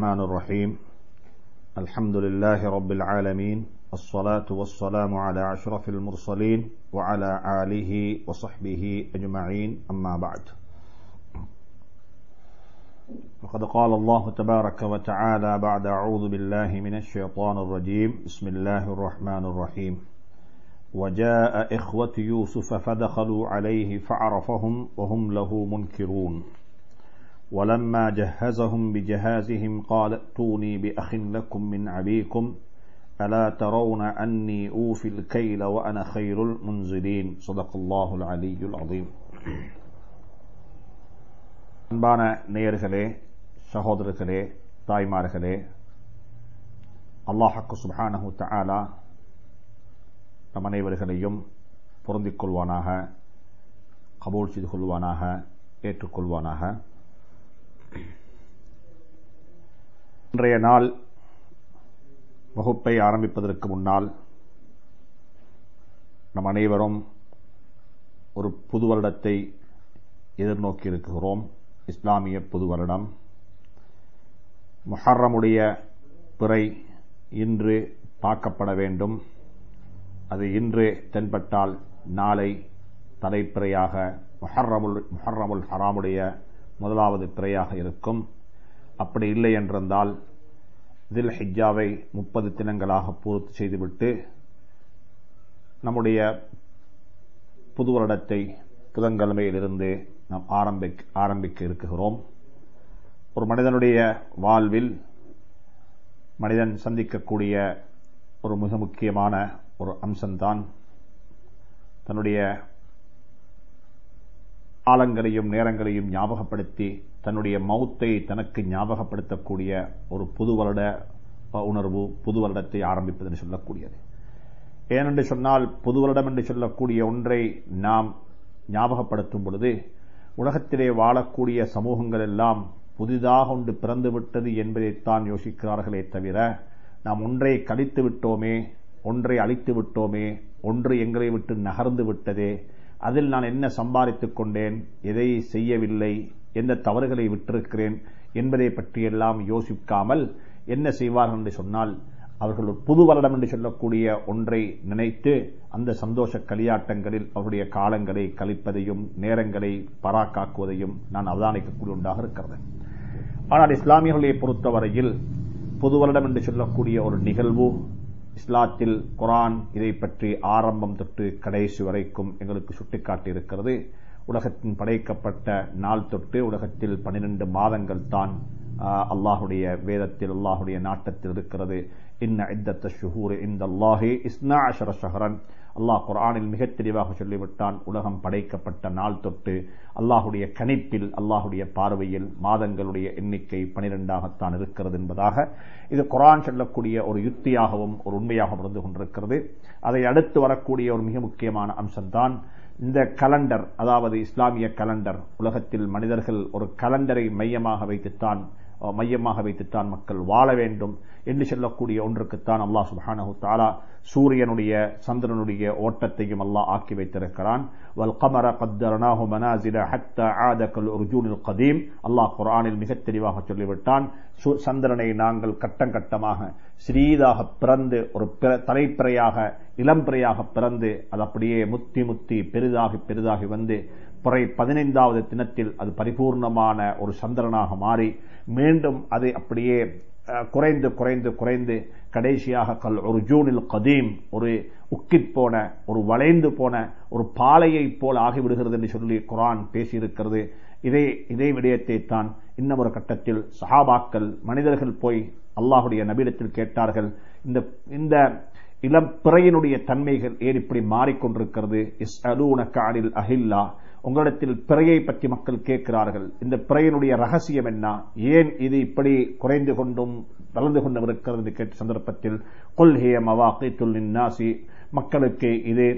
الرحمن الرحيم الحمد لله رب العالمين الصلاة والسلام على أشرف المرسلين وعلى آله وصحبه أجمعين أما بعد وقد قال الله تبارك وتعالى بعد أعوذ بالله من الشيطان الرجيم بسم الله الرحمن الرحيم وجاء إخوة يوسف فدخلوا عليه فعرفهم وهم له منكرون ولما جهزهم بجهازهم قال ائتوني بأخ لكم من أبيكم ألا ترون أني أوفي الكيل وأنا خير المنزلين صدق الله العلي العظيم அன்பான நேயர்களே சகோதரர்களே தாய்மார்களே அல்லாஹக்கு சுபானஹு தஆலா நம் அனைவர்களையும் பொருந்திக் கொள்வானாக கபூல் செய்து கொள்வானாக ஏற்றுக்கொள்வானாக இன்றைய நாள் வகுப்பை ஆரம்பிப்பதற்கு முன்னால் நம் அனைவரும் ஒரு புது வருடத்தை எதிர்நோக்கி இருக்கிறோம் இஸ்லாமிய புது வருடம் முஹர்ரமுடைய பிறை இன்று பார்க்கப்பட வேண்டும் அது இன்று தென்பட்டால் நாளை தலைப்பிறையாக முஹர்ரமுல் முஹர்ரமுல் ஹராமுடைய முதலாவது பிறையாக இருக்கும் அப்படி இல்லை என்றிருந்தால் தில் ஹிஜாவை முப்பது தினங்களாக பூர்த்தி செய்துவிட்டு நம்முடைய புது வருடத்தை புதன்கிழமையிலிருந்து நாம் ஆரம்பிக்க ஆரம்பிக்க இருக்கிறோம் ஒரு மனிதனுடைய வாழ்வில் மனிதன் சந்திக்கக்கூடிய ஒரு மிக முக்கியமான ஒரு அம்சம்தான் தன்னுடைய காலங்களையும் நேரங்களையும் ஞாபகப்படுத்தி தன்னுடைய மௌத்தை தனக்கு ஞாபகப்படுத்தக்கூடிய ஒரு புது வருட உணர்வு புது வருடத்தை ஆரம்பிப்பது என்று சொல்லக்கூடியது ஏனென்று சொன்னால் புது வருடம் என்று சொல்லக்கூடிய ஒன்றை நாம் ஞாபகப்படுத்தும் பொழுது உலகத்திலே வாழக்கூடிய சமூகங்கள் எல்லாம் புதிதாக ஒன்று பிறந்துவிட்டது என்பதைத்தான் யோசிக்கிறார்களே தவிர நாம் ஒன்றை கழித்து விட்டோமே ஒன்றை அழித்து விட்டோமே ஒன்று எங்களை விட்டு நகர்ந்து விட்டதே அதில் நான் என்ன சம்பாதித்துக் கொண்டேன் எதை செய்யவில்லை எந்த தவறுகளை விட்டிருக்கிறேன் என்பதை பற்றியெல்லாம் யோசிக்காமல் என்ன செய்வார்கள் என்று சொன்னால் அவர்கள் ஒரு புது வருடம் என்று சொல்லக்கூடிய ஒன்றை நினைத்து அந்த சந்தோஷ களியாட்டங்களில் அவருடைய காலங்களை கழிப்பதையும் நேரங்களை பராக்காக்குவதையும் நான் அவதானிக்கக்கூடிய ஒன்றாக இருக்கிறது ஆனால் இஸ்லாமியர்களை பொறுத்தவரையில் புது வருடம் என்று சொல்லக்கூடிய ஒரு நிகழ்வு இஸ்லாத்தில் குரான் இதை பற்றி ஆரம்பம் தொட்டு கடைசி வரைக்கும் எங்களுக்கு சுட்டிக்காட்டி இருக்கிறது உலகத்தின் படைக்கப்பட்ட நாள் தொட்டு உலகத்தில் பனிரெண்டு மாதங்கள் தான் அல்லாஹுடைய வேதத்தில் அல்லாஹுடைய நாட்டத்தில் இருக்கிறது இன்ன இத்தத்த ஷுஹூர் இந்த அல்லாஹே இஸ்னா அஷர ஷஹரன் அல்லாஹ் குரானில் மிக தெளிவாக சொல்லிவிட்டான் உலகம் படைக்கப்பட்ட நாள் தொட்டு அல்லாஹுடைய கணிப்பில் அல்லாஹுடைய பார்வையில் மாதங்களுடைய எண்ணிக்கை பனிரெண்டாகத்தான் இருக்கிறது என்பதாக இது குரான் சொல்லக்கூடிய ஒரு யுத்தியாகவும் ஒரு உண்மையாகவும் இருந்து கொண்டிருக்கிறது அதை அடுத்து வரக்கூடிய ஒரு மிக முக்கியமான அம்சம்தான் இந்த கலண்டர் அதாவது இஸ்லாமிய கலண்டர் உலகத்தில் மனிதர்கள் ஒரு கலண்டரை மையமாக வைத்துத்தான் மையமாக வைத்துத்தான் மக்கள் வாழ வேண்டும் என்று சொல்லக்கூடிய ஒன்றுக்குத்தான் அல்லாஹ் சுபானு தாலா சூரியனுடைய சந்திரனுடைய ஓட்டத்தையும் அல்லாஹ் ஆக்கி வைத்திருக்கிறான் வல் கமர கத்தரனாஹு மனாசில ஹத்த ஆதக்கல் உர்ஜூனில் கதீம் அல்லாஹ் குரானில் மிக தெளிவாக சொல்லிவிட்டான் சந்திரனை நாங்கள் கட்டம் கட்டமாக சிறீதாக பிறந்து ஒரு தலைப்பிறையாக இளம்பிறையாக பிறந்து அது அப்படியே முத்தி முத்தி பெரிதாகி பெரிதாகி வந்து பிறை பதினைந்தாவது தினத்தில் அது பரிபூர்ணமான ஒரு சந்திரனாக மாறி மீண்டும் அது அப்படியே குறைந்து குறைந்து குறைந்து கடைசியாக கல் ஒரு ஜூனில் கதீம் ஒரு உக்கிப் போன ஒரு வளைந்து போன ஒரு பாலையை போல் ஆகிவிடுகிறது என்று சொல்லி குரான் பேசியிருக்கிறது இதே இதே விடயத்தை தான் இன்னும் ஒரு கட்டத்தில் சஹாபாக்கள் மனிதர்கள் போய் அல்லாஹுடைய நபீடத்தில் கேட்டார்கள் இந்த இந்த இளம் பிறையினுடைய தன்மைகள் ஏன் இப்படி மாறிக்கொண்டிருக்கிறது இஸ் அலூனக்கானில் அஹில்லா உங்களிடத்தில் பிறையை பற்றி மக்கள் கேட்கிறார்கள் இந்த பிறையினுடைய ரகசியம் என்ன ஏன் இது இப்படி குறைந்து கொண்டும் வளர்ந்து கொண்டும் இருக்கிறது என்று கேட்ட சந்தர்ப்பத்தில் கொள்கைய மவாக்கை நாசி மக்களுக்கு இது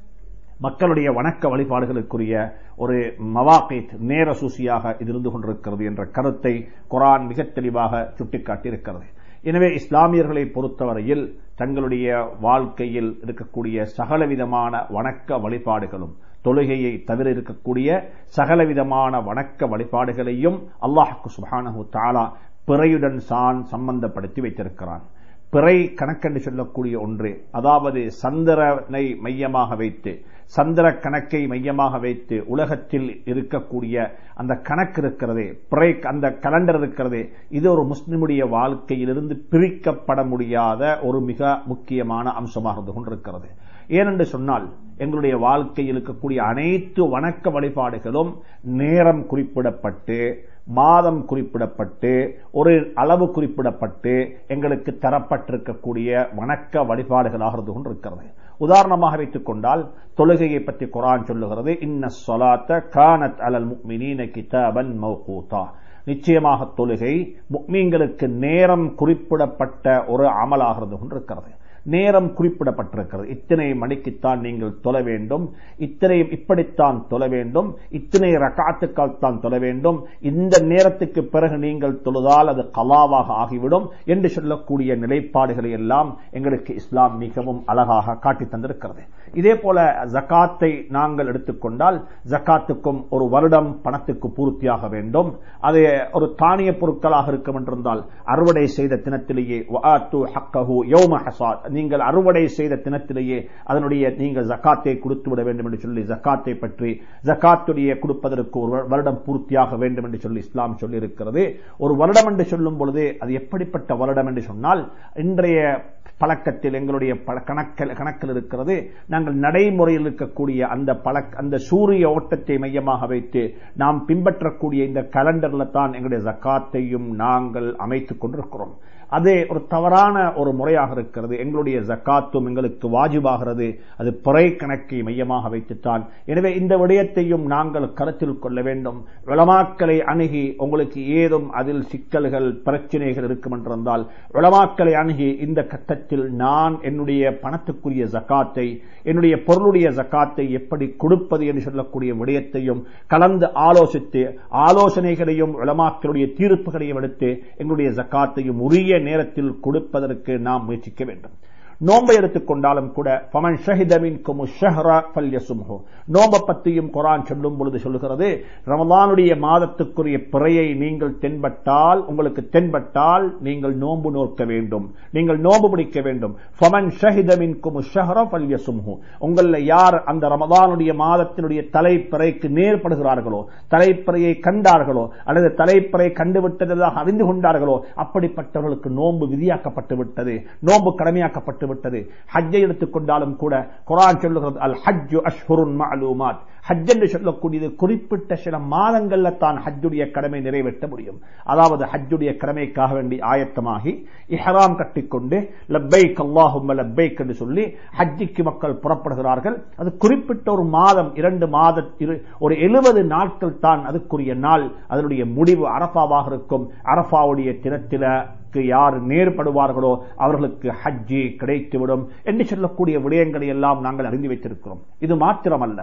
மக்களுடைய வணக்க வழிபாடுகளுக்குரிய ஒரு மவாக்கித் நேர சூசியாக இது இருந்து கொண்டிருக்கிறது என்ற கருத்தை குரான் மிக தெளிவாக சுட்டிக்காட்டியிருக்கிறது எனவே இஸ்லாமியர்களை பொறுத்தவரையில் தங்களுடைய வாழ்க்கையில் இருக்கக்கூடிய சகலவிதமான வணக்க வழிபாடுகளும் தொழுகையை தவிர இருக்கக்கூடிய சகலவிதமான வணக்க வழிபாடுகளையும் அல்லாஹுக்கு சுபானஹு தாலா பிறையுடன் தான் சம்பந்தப்படுத்தி வைத்திருக்கிறான் பிறை கணக்கென்று சொல்லக்கூடிய ஒன்று அதாவது சந்திரனை மையமாக வைத்து சந்திர கணக்கை மையமாக வைத்து உலகத்தில் இருக்கக்கூடிய அந்த கணக்கு இருக்கிறதே பிறை அந்த கலண்டர் இருக்கிறதே இது ஒரு முஸ்லிமுடைய வாழ்க்கையிலிருந்து பிரிக்கப்பட முடியாத ஒரு மிக முக்கியமான அம்சமாக இருந்து கொண்டிருக்கிறது ஏனென்று சொன்னால் எங்களுடைய வாழ்க்கையில் இருக்கக்கூடிய அனைத்து வணக்க வழிபாடுகளும் நேரம் குறிப்பிடப்பட்டு மாதம் குறிப்பிடப்பட்டு ஒரு அளவு குறிப்பிடப்பட்டு எங்களுக்கு தரப்பட்டிருக்கக்கூடிய வணக்க வழிபாடுகளாக இருந்து கொண்டிருக்கிறது உதாரணமாக வைத்துக் கொண்டால் தொழுகையை பற்றி குரான் சொல்லுகிறது இன்ன சொலாத்த கானத் அலல் முக்மினீன கிதாபன் மௌகூதா நிச்சயமாக தொழுகை முக்மீன்களுக்கு நேரம் குறிப்பிடப்பட்ட ஒரு அமலாக இருந்து கொண்டிருக்கிறது நேரம் குறிப்பிடப்பட்டிருக்கிறது இத்தனை மணிக்குத்தான் நீங்கள் தொல வேண்டும் இத்தனை இப்படித்தான் தொல வேண்டும் இத்தனை ரகாத்துக்கள் தான் தொல வேண்டும் இந்த நேரத்துக்கு பிறகு நீங்கள் தொழுதால் அது கலாவாக ஆகிவிடும் என்று சொல்லக்கூடிய நிலைப்பாடுகளை எல்லாம் எங்களுக்கு இஸ்லாம் மிகவும் அழகாக காட்டி தந்திருக்கிறது இதே போல ஜக்காத்தை நாங்கள் எடுத்துக்கொண்டால் ஜக்காத்துக்கும் ஒரு வருடம் பணத்துக்கு பூர்த்தியாக வேண்டும் அது ஒரு தானிய பொருட்களாக இருக்கும் என்றிருந்தால் அறுவடை செய்த தினத்திலேயே நீங்கள் அறுவடை செய்த தினத்திலேயே அதனுடைய நீங்கள் ஜக்காத்தை கொடுத்து விட வேண்டும் என்று சொல்லி ஜக்காத்தை பற்றி ஜக்காத்துடைய கொடுப்பதற்கு ஒரு வருடம் பூர்த்தியாக வேண்டும் என்று சொல்லி இஸ்லாம் சொல்லி இருக்கிறது ஒரு வருடம் என்று சொல்லும் பொழுது அது எப்படிப்பட்ட வருடம் என்று சொன்னால் இன்றைய பழக்கத்தில் எங்களுடைய கணக்கில் கணக்கில் இருக்கிறது நாங்கள் நடைமுறையில் இருக்கக்கூடிய அந்த பழக்க அந்த சூரிய ஓட்டத்தை மையமாக வைத்து நாம் பின்பற்றக்கூடிய இந்த கலண்டர்ல தான் எங்களுடைய ஜக்காத்தையும் நாங்கள் அமைத்துக் கொண்டிருக்கிறோம் அது ஒரு தவறான ஒரு முறையாக இருக்கிறது எங்களுடைய ஜக்காத்தும் எங்களுக்கு வாஜிபாகிறது அது பிறை கணக்கை மையமாக வைத்துத்தான் எனவே இந்த விடயத்தையும் நாங்கள் கருத்தில் கொள்ள வேண்டும் விளமாக்களை அணுகி உங்களுக்கு ஏதும் அதில் சிக்கல்கள் பிரச்சனைகள் இருக்கும் என்றிருந்தால் விளமாக்களை அணுகி இந்த கட்டத்தில் நான் என்னுடைய பணத்துக்குரிய ஜக்காத்தை என்னுடைய பொருளுடைய ஜக்காத்தை எப்படி கொடுப்பது என்று சொல்லக்கூடிய விடயத்தையும் கலந்து ஆலோசித்து ஆலோசனைகளையும் விளமாக்களுடைய தீர்ப்புகளையும் எடுத்து எங்களுடைய ஜக்காத்தையும் உரிய நேரத்தில் கொடுப்பதற்கு நாம் முயற்சிக்க வேண்டும் நோம்பை எடுத்துக்கொண்டாலும் கூட பமன் ஷஹிதமின் குமு ஷஹரா பல்யசும்ஹோ நோம்ப பத்தியும் குரான் சொல்லும் பொழுது சொல்லுகிறது ரமதானுடைய மாதத்துக்குரிய பிறையை நீங்கள் தென்பட்டால் உங்களுக்கு தென்பட்டால் நீங்கள் நோன்பு நோக்க வேண்டும் நீங்கள் நோன்பு பிடிக்க வேண்டும் பமன் ஷஹிதமின் குமு ஷஹரா பல்யசும்ஹோ உங்கள யார் அந்த ரமதானுடைய மாதத்தினுடைய தலைப்பிறைக்கு நேர்படுகிறார்களோ தலைப்பிறையை கண்டார்களோ அல்லது தலைப்பிறை கண்டுவிட்டதாக அறிந்து கொண்டார்களோ அப்படிப்பட்டவர்களுக்கு நோன்பு விதியாக்கப்பட்டு விட்டது நோன்பு கடமையாக்கப்பட்டு விட்டது ஹஜ்ஜை எடுத்துக்கொண்டாலும் கூட குரான் சொல்லுகிறது அல் ஹஜ்ஜு அஷ்ஹுருன் மஅலூமாத் ஹஜ் என்று சொல்லக்கூடியது குறிப்பிட்ட சில மாதங்கள்ல தான் ஹஜ்ஜுடைய கடமை நிறைவேற்ற முடியும் அதாவது ஹஜ்ஜுடைய கடமைக்காக வேண்டி ஆயத்தமாகி இஹராம் கட்டிக்கொண்டு லப்பைக் அல்லாஹும் லப்பைக் என்று சொல்லி ஹஜ்ஜிக்கு மக்கள் புறப்படுகிறார்கள் அது குறிப்பிட்ட ஒரு மாதம் இரண்டு மாத ஒரு எழுபது நாட்கள் தான் அதுக்குரிய நாள் அதனுடைய முடிவு அரபாவாக இருக்கும் அரபாவுடைய தினத்தில யார் நேர்படுவார்களோ அவர்களுக்கு ஹஜ்ஜி கிடைத்துவிடும் என்று சொல்லக்கூடிய விடயங்களை எல்லாம் நாங்கள் அறிந்து வைத்திருக்கிறோம் இது மாத்திரமல்ல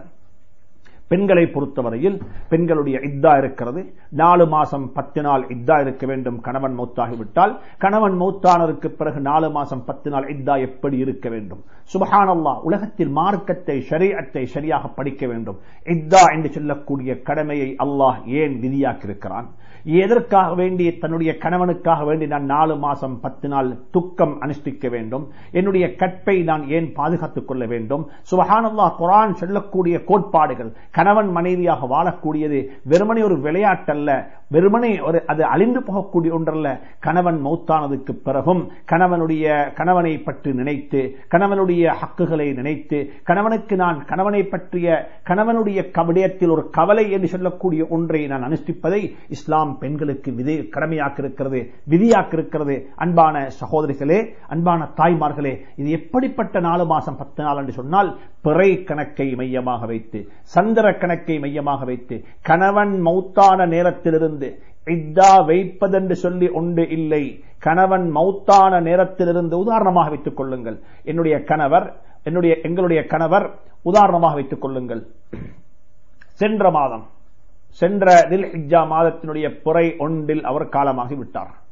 பெண்களை பொறுத்தவரையில் பெண்களுடைய இத்தா இருக்கிறது நாலு மாசம் பத்து நாள் இத்தா இருக்க வேண்டும் கணவன் மௌத்தாகிவிட்டால் கணவன் மௌத்தானதற்கு பிறகு நாலு மாசம் பத்து நாள் இத்தா எப்படி இருக்க வேண்டும் சுபஹானல்லா உலகத்தில் மார்க்கத்தை ஷரீஅத்தை சரியாக படிக்க வேண்டும் இத்தா என்று சொல்லக்கூடிய கடமையை அல்லாஹ் ஏன் விதியாக்கியிருக்கிறான் எதற்காக வேண்டி தன்னுடைய கணவனுக்காக வேண்டி நான் நாலு மாசம் பத்து நாள் துக்கம் அனுஷ்டிக்க வேண்டும் என்னுடைய கற்பை நான் ஏன் பாதுகாத்துக் கொள்ள வேண்டும் சுபஹானல்லா குரான் சொல்லக்கூடிய கோட்பாடுகள் கணவன் மனைவியாக வாழக்கூடியது வெறுமனே ஒரு விளையாட்டல்ல வெறுமனே ஒரு அது அழிந்து போகக்கூடிய ஒன்றல்ல கணவன் மௌத்தானதுக்கு பிறகும் கணவனுடைய கணவனை பற்றி நினைத்து கணவனுடைய ஹக்குகளை நினைத்து கணவனுக்கு நான் கணவனை பற்றிய கணவனுடைய விடயத்தில் ஒரு கவலை என்று சொல்லக்கூடிய ஒன்றை நான் அனுஷ்டிப்பதை இஸ்லாம் பெண்களுக்கு விதை கடமையாக்கிருக்கிறது விதியாக்கிருக்கிறது அன்பான சகோதரிகளே அன்பான தாய்மார்களே இது எப்படிப்பட்ட நாலு மாசம் பத்து நாள் என்று சொன்னால் பிறை கணக்கை மையமாக வைத்து சந்திர கணக்கை மையமாக வைத்து கணவன் மௌத்தான நேரத்திலிருந்து இத்தா வைப்பதென்று சொல்லி ஒன்று இல்லை கணவன் மௌத்தான நேரத்திலிருந்து உதாரணமாக வைத்துக் கொள்ளுங்கள் என்னுடைய கணவர் என்னுடைய எங்களுடைய கணவர் உதாரணமாக வைத்துக் கொள்ளுங்கள் சென்ற மாதம் சென்ற தில் ஹிஜா மாதத்தினுடைய புறை ஒன்றில் அவர் காலமாகி விட்டார்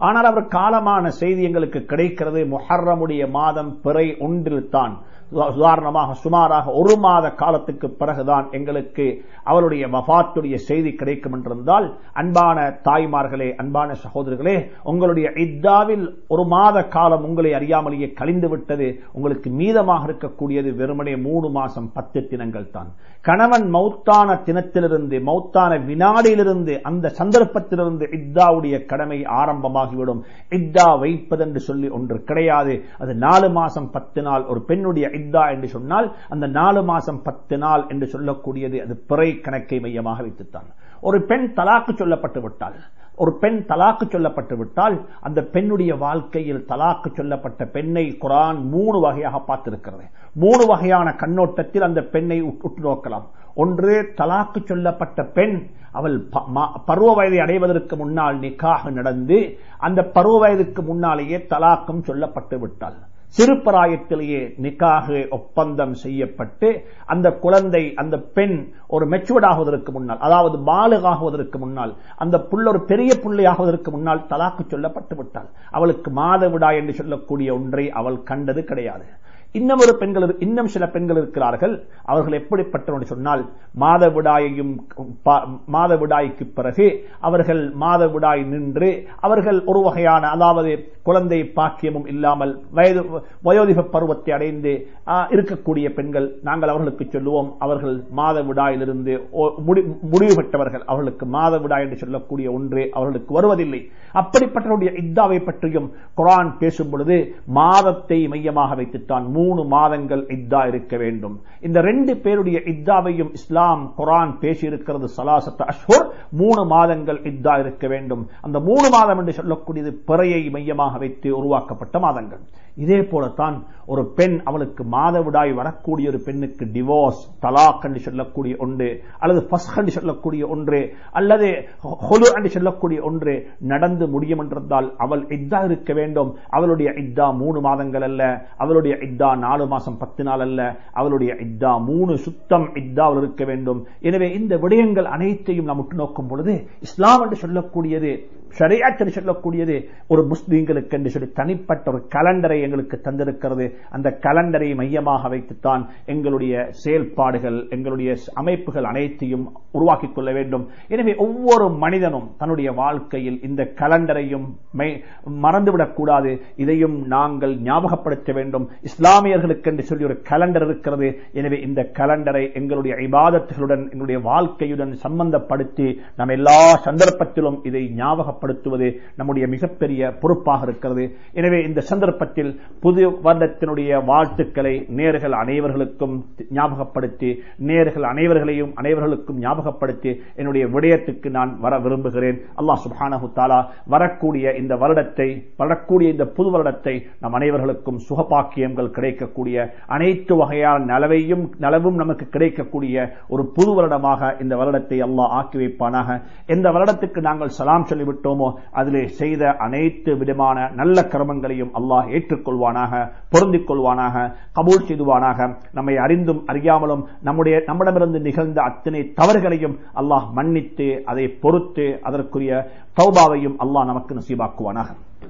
ஆனால் அவர் காலமான செய்தி எங்களுக்கு கிடைக்கிறது முஹர்ரமுடைய மாதம் பிறை ஒன்றில் தான் உதாரணமாக சுமாராக ஒரு மாத காலத்துக்கு பிறகுதான் எங்களுக்கு அவருடைய வபாத்துடைய செய்தி கிடைக்கும் என்றிருந்தால் அன்பான தாய்மார்களே அன்பான சகோதரர்களே உங்களுடைய இத்தாவில் ஒரு மாத காலம் உங்களை அறியாமலேயே கழிந்து விட்டது உங்களுக்கு மீதமாக இருக்கக்கூடியது வெறுமனே மூணு மாசம் பத்து தினங்கள் தான் கணவன் மௌத்தான தினத்திலிருந்து மௌத்தான வினாடியிலிருந்து அந்த சந்தர்ப்பத்திலிருந்து இத்தாவுடைய கடமை ஆரம்பமாகிவிடும் இத்தா வைப்பதென்று சொல்லி ஒன்று கிடையாது அது நாலு மாசம் பத்து நாள் ஒரு பெண்ணுடைய இத்தா என்று சொன்னால் அந்த நாலு மாசம் பத்து நாள் என்று சொல்லக்கூடியது அது பிறை கணக்கை மையமாக வைத்துத்தான் ஒரு பெண் தலாக்கு சொல்லப்பட்டு விட்டால் ஒரு பெண் தலாக்கு சொல்லப்பட்டு விட்டால் அந்த பெண்ணுடைய வாழ்க்கையில் தலாக்கு சொல்லப்பட்ட பெண்ணை குரான் மூணு வகையாக பார்த்திருக்கிறது மூணு வகையான கண்ணோட்டத்தில் அந்த பெண்ணை உற்று நோக்கலாம் ஒன்று தலாக்கு சொல்லப்பட்ட பெண் அவள் பருவ வயதை அடைவதற்கு முன்னால் நிக்காக நடந்து அந்த பருவ வயதுக்கு முன்னாலேயே தலாக்கும் சொல்லப்பட்டு விட்டாள் சிறுபராயத்திலேயே நிக்காக ஒப்பந்தம் செய்யப்பட்டு அந்த குழந்தை அந்த பெண் ஒரு மெச்சுவர்ட் ஆகுவதற்கு முன்னால் அதாவது பாலுகாகுவதற்கு முன்னால் அந்த புள்ள ஒரு பெரிய பிள்ளையாகுவதற்கு முன்னால் தலாக்கு சொல்லப்பட்டு விட்டாள் அவளுக்கு மாதவிடா என்று சொல்லக்கூடிய ஒன்றை அவள் கண்டது கிடையாது இன்னும் ஒரு பெண்கள் இன்னும் சில பெண்கள் இருக்கிறார்கள் அவர்கள் எப்படிப்பட்டவர்கள் சொன்னால் மாதவிடாயையும் மாதவிடாய்க்கு பிறகு அவர்கள் மாதவிடாய் நின்று அவர்கள் ஒரு வகையான அதாவது குழந்தை பாக்கியமும் இல்லாமல் வயது வயோதிக பருவத்தை அடைந்து இருக்கக்கூடிய பெண்கள் நாங்கள் அவர்களுக்கு சொல்லுவோம் அவர்கள் மாதவிடாயிலிருந்து முடிவு பெற்றவர்கள் அவர்களுக்கு மாதவிடாய் என்று சொல்லக்கூடிய ஒன்று அவர்களுக்கு வருவதில்லை அப்படிப்பட்டவருடைய இத்தாவை பற்றியும் குரான் பேசும் பொழுது மாதத்தை மையமாக வைத்துத்தான் மூணு மாதங்கள் இத்தா இருக்க வேண்டும் இந்த ரெண்டு பேருடைய இத்தாவையும் இஸ்லாம் குரான் பேசி இருக்கிறது சலாசத் அஷ்வர் மூணு மாதங்கள் இத்தா இருக்க வேண்டும் அந்த மூணு மாதம் என்று சொல்லக்கூடியது பிறையை மையமாக வைத்து உருவாக்கப்பட்ட மாதங்கள் இதே போலத்தான் ஒரு பெண் அவளுக்கு மாதவிடாய் வரக்கூடிய ஒரு பெண்ணுக்கு டிவோர்ஸ் தலாக் என்று சொல்லக்கூடிய ஒன்று அல்லது பஸ்க் என்று சொல்லக்கூடிய ஒன்று அல்லது ஹொலு என்று சொல்லக்கூடிய ஒன்று நடந்து முடியும் என்றிருந்தால் அவள் இத்தா இருக்க வேண்டும் அவளுடைய இத்தா மூணு மாதங்கள் அல்ல அவளுடைய இத்தா நாலு மாசம் பத்து நாள் அல்ல அவளுடைய இத்தா மூணு சுத்தம் இத்தாவில் இருக்க வேண்டும் எனவே இந்த விடயங்கள் அனைத்தையும் நாம் உற்று நோக்கும் பொழுது இஸ்லாம் என்று சொல்லக்கூடியது ஷரியாத் என்று சொல்லக்கூடியது ஒரு முஸ்லீம்களுக்கு என்று சொல்லி தனிப்பட்ட ஒரு கலண்டரை எங்களுக்கு தந்திருக்கிறது அந்த கலண்டரை மையமாக வைத்துத்தான் எங்களுடைய செயல்பாடுகள் எங்களுடைய அமைப்புகள் அனைத்தையும் உருவாக்கிக் கொள்ள வேண்டும் எனவே ஒவ்வொரு மனிதனும் தன்னுடைய வாழ்க்கையில் இந்த கலண்டரையும் மறந்துவிடக் கூடாது இதையும் நாங்கள் ஞாபகப்படுத்த வேண்டும் இஸ்லாமியர்களுக்கு என்று சொல்லி ஒரு கலண்டர் இருக்கிறது எனவே இந்த கலண்டரை எங்களுடைய இபாதத்துகளுடன் எங்களுடைய வாழ்க்கையுடன் சம்பந்தப்படுத்தி நாம் எல்லா சந்தர்ப்பத்திலும் இதை ஞாபகப்படுத்துவது நம்முடைய மிகப்பெரிய பொறுப்பாக இருக்கிறது எனவே இந்த சந்தர்ப்பத்தில் புது வருடத்தினுடைய வாழ்த்துக்களை நேர்கள் அனைவர்களுக்கும் ஞாபகப்படுத்தி நேர்கள் அனைவர்களையும் அனைவர்களுக்கும் ஞாபகப்படுத்தி என்னுடைய விடயத்துக்கு நான் வர விரும்புகிறேன் அல்லாஹ் சுபானஹு தாலா வரக்கூடிய இந்த வருடத்தை வரக்கூடிய இந்த புது வருடத்தை நம் அனைவர்களுக்கும் சுகபாக்கியங்கள் கிடைக்கக்கூடிய அனைத்து வகையான நலவையும் நலவும் நமக்கு கிடைக்கக்கூடிய ஒரு புது வருடமாக இந்த வருடத்தை அல்லாஹ் ஆக்கி வைப்பானாக எந்த வருடத்துக்கு நாங்கள் சலாம் சொல்லிவிட்டோமோ அதிலே செய்த அனைத்து விதமான நல்ல கர்மங்களையும் அல்லாஹ் ஏற்றுக்கொள்வானாக பொருந்திக் கொள்வானாக கபூல் செய்துவானாக நம்மை அறிந்தும் அறியாமலும் நம்முடைய நம்மிடமிருந்து நிகழ்ந்த அத்தனை தவறுகளையும் அல்லாஹ் மன்னித்து அதை பொறுத்து அதற்குரிய தௌபாவையும் அல்லாஹ் நமக்கு நசீபாக்குவானாக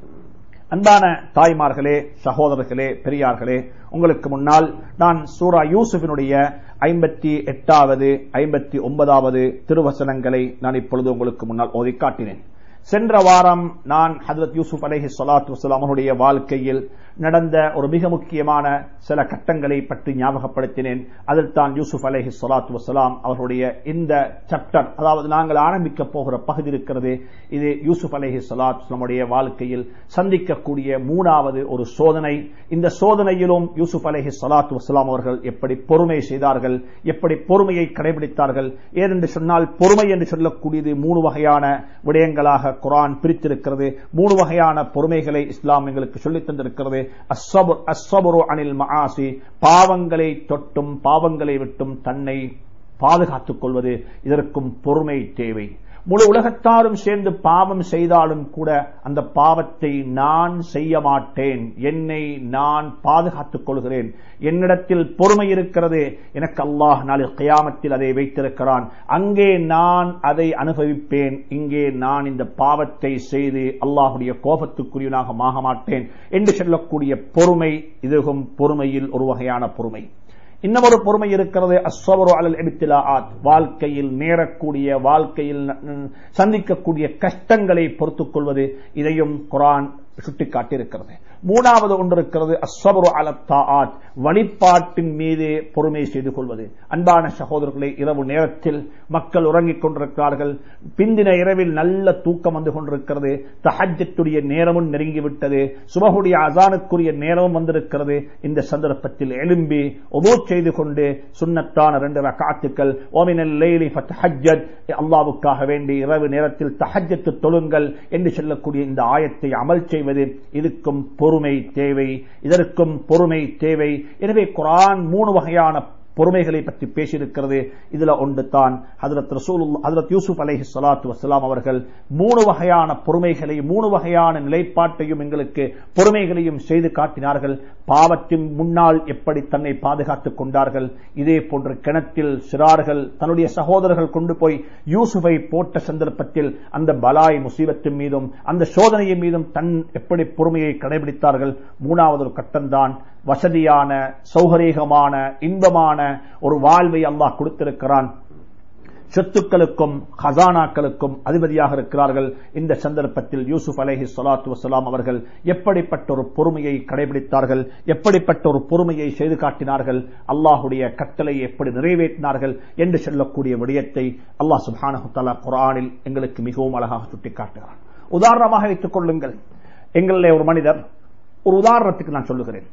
அன்பான தாய்மார்களே சகோதரர்களே பெரியார்களே உங்களுக்கு முன்னால் நான் சூரா யூசுஃபினுடைய ஐம்பத்தி எட்டாவது ஐம்பத்தி ஒன்பதாவது திருவசனங்களை நான் இப்பொழுது உங்களுக்கு முன்னால் ஓதி காட்டினேன் சென்ற வாரம் நான் ஹதரத் யூசுப் அலேஹி சலாத்து வசலாம் அவருடைய வாழ்க்கையில் நடந்த ஒரு மிக முக்கியமான சில கட்டங்களை பற்றி ஞாபகப்படுத்தினேன் அதில் தான் யூசுப் அலேஹி சலாத்து வசலாம் அவர்களுடைய இந்த சாப்டர் அதாவது நாங்கள் ஆரம்பிக்க போகிற பகுதி இருக்கிறது இது யூசுப் அலேஹி சலாத் நம்முடைய வாழ்க்கையில் சந்திக்கக்கூடிய மூணாவது ஒரு சோதனை இந்த சோதனையிலும் யூசுப் அலேஹி சலாத்து வசலாம் அவர்கள் எப்படி பொறுமை செய்தார்கள் எப்படி பொறுமையை கடைபிடித்தார்கள் ஏனென்று சொன்னால் பொறுமை என்று சொல்லக்கூடியது மூணு வகையான விடயங்களாக குரான் பிரித்திருக்கிறது மூணு வகையான பொறுமைகளை இஸ்லாம் எங்களுக்கு சொல்லித் தந்திருக்கிறது அஸ்ஸபுரு அனில் மஆசி பாவங்களை தொட்டும் பாவங்களை விட்டும் தன்னை பாதுகாத்துக் கொள்வது இதற்கும் பொறுமை தேவை முழு உலகத்தாரும் சேர்ந்து பாவம் செய்தாலும் கூட அந்த பாவத்தை நான் செய்ய மாட்டேன் என்னை நான் பாதுகாத்துக் கொள்கிறேன் என்னிடத்தில் பொறுமை இருக்கிறது எனக்கு அல்லாஹ் நாளை கயாமத்தில் அதை வைத்திருக்கிறான் அங்கே நான் அதை அனுபவிப்பேன் இங்கே நான் இந்த பாவத்தை செய்து அல்லாஹுடைய கோபத்துக்குரியவனாக ஆக மாட்டேன் என்று சொல்லக்கூடிய பொறுமை இதுவும் பொறுமையில் ஒரு வகையான பொறுமை இன்னமொரு பொறுமை இருக்கிறது அஸ்வரு அலல் எபித்திலாத் வாழ்க்கையில் நேரக்கூடிய வாழ்க்கையில் சந்திக்கக்கூடிய கஷ்டங்களை பொறுத்துக் கொள்வது இதையும் குரான் சுட்டிக்காட்டியிருக்கிறது மூணாவது ஒன்று இருக்கிறது அஸ்வரு அலத்தாத் வழிபாட்டின் மீது பொறுமை செய்து கொள்வது அன்பான சகோதரர்களை இரவு நேரத்தில் மக்கள் உறங்கிக் கொண்டிருக்கிறார்கள் பிந்தின இரவில் நல்ல தூக்கம் வந்து கொண்டிருக்கிறது தஹஜத்துடைய நேரமும் நெருங்கிவிட்டது சுபகுடைய அசானுக்குரிய நேரமும் வந்திருக்கிறது இந்த சந்தர்ப்பத்தில் எழும்பி ஒபோ செய்து கொண்டு சுண்ணத்தான ரெண்டு ரக்காத்துக்கள் ஓமினல் லைலி ஃபத்ஹஜ்ஜத் அல்லாவுக்காக வேண்டி இரவு நேரத்தில் தஹஜத்து தொழுங்கள் என்று சொல்லக்கூடிய இந்த ஆயத்தை அமல் செய்வது இதுக்கும் பொறுமை தேவை இதற்கும் பொறுமை தேவை எனவே குரான் மூணு வகையான பொறுமைகளை பற்றி பேசியிருக்கிறது இதுல ஒன்று தான் ஹதரத் ரசூல் ஹதரத் யூசுப் அலைஹி சலாத்து வசலாம் அவர்கள் மூணு வகையான பொறுமைகளை மூணு வகையான நிலைப்பாட்டையும் எங்களுக்கு பொறுமைகளையும் செய்து காட்டினார்கள் பாவத்தின் முன்னால் எப்படி தன்னை பாதுகாத்துக் கொண்டார்கள் இதே போன்ற கிணத்தில் சிறார்கள் தன்னுடைய சகோதரர்கள் கொண்டு போய் யூசுஃபை போட்ட சந்தர்ப்பத்தில் அந்த பலாய் முசீபத்தின் மீதும் அந்த சோதனையின் மீதும் தன் எப்படி பொறுமையை கடைபிடித்தார்கள் மூணாவது ஒரு கட்டம்தான் வசதியான சௌகரீகமான இன்பமான ஒரு வாழ்வை அல்லாஹ் கொடுத்திருக்கிறான் சொத்துக்களுக்கும் ஹசானாக்களுக்கும் அதிபதியாக இருக்கிறார்கள் இந்த சந்தர்ப்பத்தில் யூசுப் அலேஹி சலாத்து வசலாம் அவர்கள் எப்படிப்பட்ட ஒரு பொறுமையை கடைபிடித்தார்கள் எப்படிப்பட்ட ஒரு பொறுமையை செய்து காட்டினார்கள் அல்லாஹுடைய கட்டளை எப்படி நிறைவேற்றினார்கள் என்று சொல்லக்கூடிய விடயத்தை அல்லாஹ் சுபானு தலா குரானில் எங்களுக்கு மிகவும் அழகாக சுட்டிக்காட்டுகிறான் உதாரணமாக வைத்துக் கொள்ளுங்கள் எங்களிலே ஒரு மனிதர் ஒரு உதாரணத்துக்கு நான் சொல்லுகிறேன்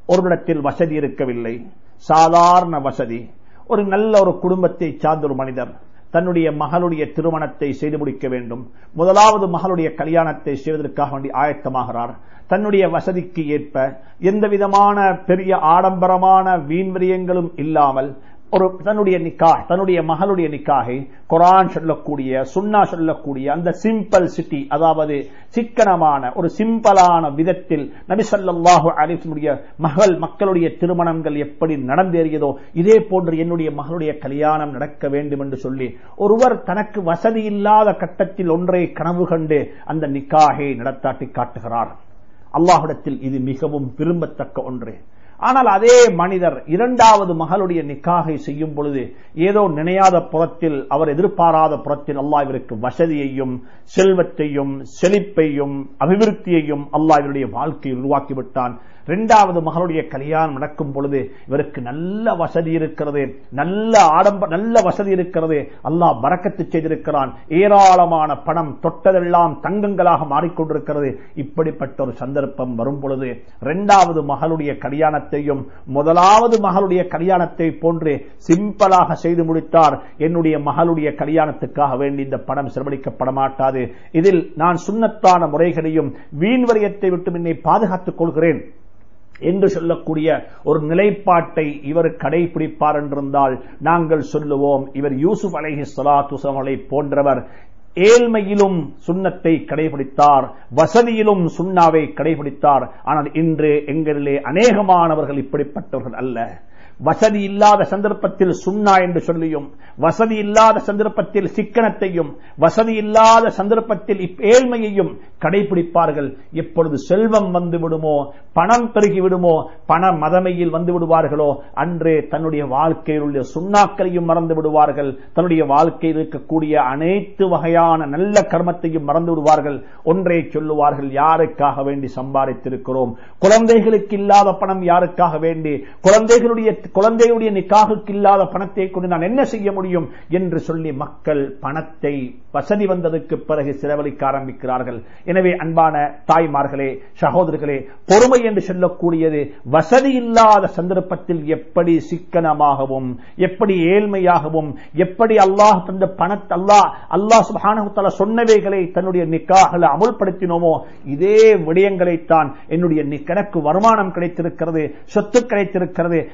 ஒரு வசதி இருக்கவில்லை சாதாரண வசதி ஒரு நல்ல ஒரு குடும்பத்தை சார்ந்த ஒரு மனிதர் தன்னுடைய மகளுடைய திருமணத்தை செய்து முடிக்க வேண்டும் முதலாவது மகளுடைய கல்யாணத்தை செய்வதற்காக வேண்டி ஆயத்தமாகிறார் தன்னுடைய வசதிக்கு ஏற்ப எந்த விதமான பெரிய ஆடம்பரமான வீண்விரியங்களும் இல்லாமல் ஒரு தன்னுடைய நிக்கா தன்னுடைய மகளுடைய நிக்காகை குரான் சொல்லக்கூடிய சுன்னா சொல்லக்கூடிய அந்த சிம்பிள் சிட்டி அதாவது சிக்கனமான ஒரு சிம்பிளான விதத்தில் நபிசல்லாஹு அலிஃபுடைய மகள் மக்களுடைய திருமணங்கள் எப்படி நடந்தேறியதோ இதே போன்று என்னுடைய மகளுடைய கல்யாணம் நடக்க வேண்டும் என்று சொல்லி ஒருவர் தனக்கு வசதி இல்லாத கட்டத்தில் ஒன்றை கனவு கண்டு அந்த நிக்காகை நடத்தாட்டி காட்டுகிறார் அல்லாஹிடத்தில் இது மிகவும் விரும்பத்தக்க ஒன்று ஆனால் அதே மனிதர் இரண்டாவது மகளுடைய நிக்காகை செய்யும் பொழுது ஏதோ நினையாத புறத்தில் அவர் எதிர்பாராத புறத்தில் அல்லாஹ் இவருக்கு வசதியையும் செல்வத்தையும் செழிப்பையும் அபிவிருத்தியையும் அல்லாஹ் இவருடைய வாழ்க்கையை உருவாக்கிவிட்டான் இரண்டாவது மகளுடைய கல்யாணம் நடக்கும் பொழுது இவருக்கு நல்ல வசதி இருக்கிறது நல்ல ஆடம்ப நல்ல வசதி இருக்கிறது அல்லாஹ் பறக்கத்து செய்திருக்கிறான் ஏராளமான பணம் தொட்டதெல்லாம் தங்கங்களாக மாறிக்கொண்டிருக்கிறது இப்படிப்பட்ட ஒரு சந்தர்ப்பம் வரும் பொழுது இரண்டாவது மகளுடைய கல்யாணத்தையும் முதலாவது மகளுடைய கல்யாணத்தை போன்று சிம்பிளாக செய்து முடித்தார் என்னுடைய மகளுடைய கல்யாணத்துக்காக வேண்டி இந்த பணம் செலவழிக்கப்பட மாட்டாது இதில் நான் சுண்ணத்தான முறைகளையும் வீண்வரியத்தை விட்டு என்னை பாதுகாத்துக் கொள்கிறேன் என்று சொல்லக்கூடிய ஒரு நிலைப்பாட்டை இவர் கடைபிடிப்பார் என்றிருந்தால் நாங்கள் சொல்லுவோம் இவர் யூசுப் அலைஹி சலாத்துசமலை போன்றவர் ஏழ்மையிலும் சுண்ணத்தை கடைபிடித்தார் வசதியிலும் சுண்ணாவை கடைபிடித்தார் ஆனால் இன்று எங்களிலே அநேகமானவர்கள் இப்படிப்பட்டவர்கள் அல்ல வசதி இல்லாத சந்தர்ப்பத்தில் சுண்ணா என்று சொல்லியும் வசதி இல்லாத சந்தர்ப்பத்தில் சிக்கனத்தையும் வசதி இல்லாத சந்தர்ப்பத்தில் ஏழ்மையையும் கடைபிடிப்பார்கள் எப்பொழுது செல்வம் வந்து விடுமோ பணம் பெருகி விடுமோ பண மதமையில் வந்து விடுவார்களோ அன்று தன்னுடைய வாழ்க்கையில் உள்ள சுண்ணாக்களையும் மறந்து விடுவார்கள் தன்னுடைய வாழ்க்கையில் இருக்கக்கூடிய அனைத்து வகையான நல்ல கர்மத்தையும் மறந்து விடுவார்கள் ஒன்றை சொல்லுவார்கள் யாருக்காக வேண்டி சம்பாதித்திருக்கிறோம் குழந்தைகளுக்கு இல்லாத பணம் யாருக்காக வேண்டி குழந்தைகளுடைய குழந்தையுடைய நிக்காகுக்கு இல்லாத பணத்தை கொண்டு நான் என்ன செய்ய முடியும் என்று சொல்லி மக்கள் பணத்தை வசதி வந்ததுக்கு பிறகு செலவழிக்க ஆரம்பிக்கிறார்கள் எனவே அன்பான தாய்மார்களே சகோதரர்களே பொறுமை என்று சொல்லக்கூடியது வசதி இல்லாத சந்தர்ப்பத்தில் எப்படி சிக்கனமாகவும் எப்படி ஏழ்மையாகவும் எப்படி அல்லாஹ் தந்த பணத்தை அல்லாஹ் அல்லாஹ் சுபானகுத்தலா சொன்னவைகளை தன்னுடைய நிக்காகல அமுல்படுத்தினோமோ இதே விடயங்களைத்தான் என்னுடைய கணக்கு வருமானம் கிடைத்திருக்கிறது சொத்து கிடைத்திருக்கிறது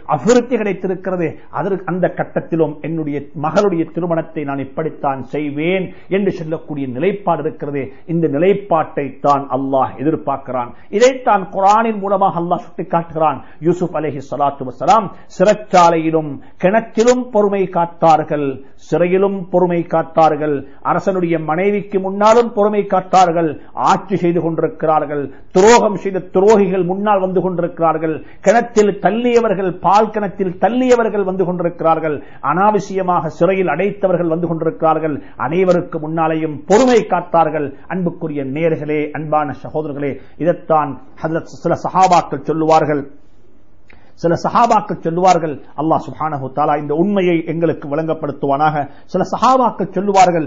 நிவர்த்தி கிடைத்திருக்கிறது அதற்கு அந்த கட்டத்திலும் என்னுடைய மகளுடைய திருமணத்தை நான் இப்படித்தான் செய்வேன் என்று சொல்லக்கூடிய நிலைப்பாடு இருக்கிறது இந்த நிலைப்பாட்டை தான் அல்லாஹ் எதிர்பார்க்கிறான் இதைத்தான் குரானின் மூலமாக அல்லாஹ் சுட்டிக்காட்டுகிறான் யூசுப் அலஹி சலாத்து வசலாம் சிறைச்சாலையிலும் கிணற்றிலும் பொறுமை காத்தார்கள் சிறையிலும் பொறுமை காத்தார்கள் அரசனுடைய மனைவிக்கு முன்னாலும் பொறுமை காத்தார்கள் ஆட்சி செய்து கொண்டிருக்கிறார்கள் துரோகம் செய்த துரோகிகள் முன்னால் வந்து கொண்டிருக்கிறார்கள் கிணத்தில் தள்ளியவர்கள் பால் கிணத்தில் தள்ளியவர்கள் வந்து கொண்டிருக்கிறார்கள் அனாவசியமாக சிறையில் அடைத்தவர்கள் வந்து கொண்டிருக்கிறார்கள் அனைவருக்கு முன்னாலேயும் பொறுமை காத்தார்கள் அன்புக்குரிய நேர்களே அன்பான சகோதரர்களே இதைத்தான் சில சகாபாக்கள் சொல்லுவார்கள் சில சஹாபாக்கள் சொல்லுவார்கள் அல்லாஹ் சுஹானஹு தாலா இந்த உண்மையை எங்களுக்கு விளங்கப்படுத்துவானாக சில சஹாபாக்கள் சொல்லுவார்கள்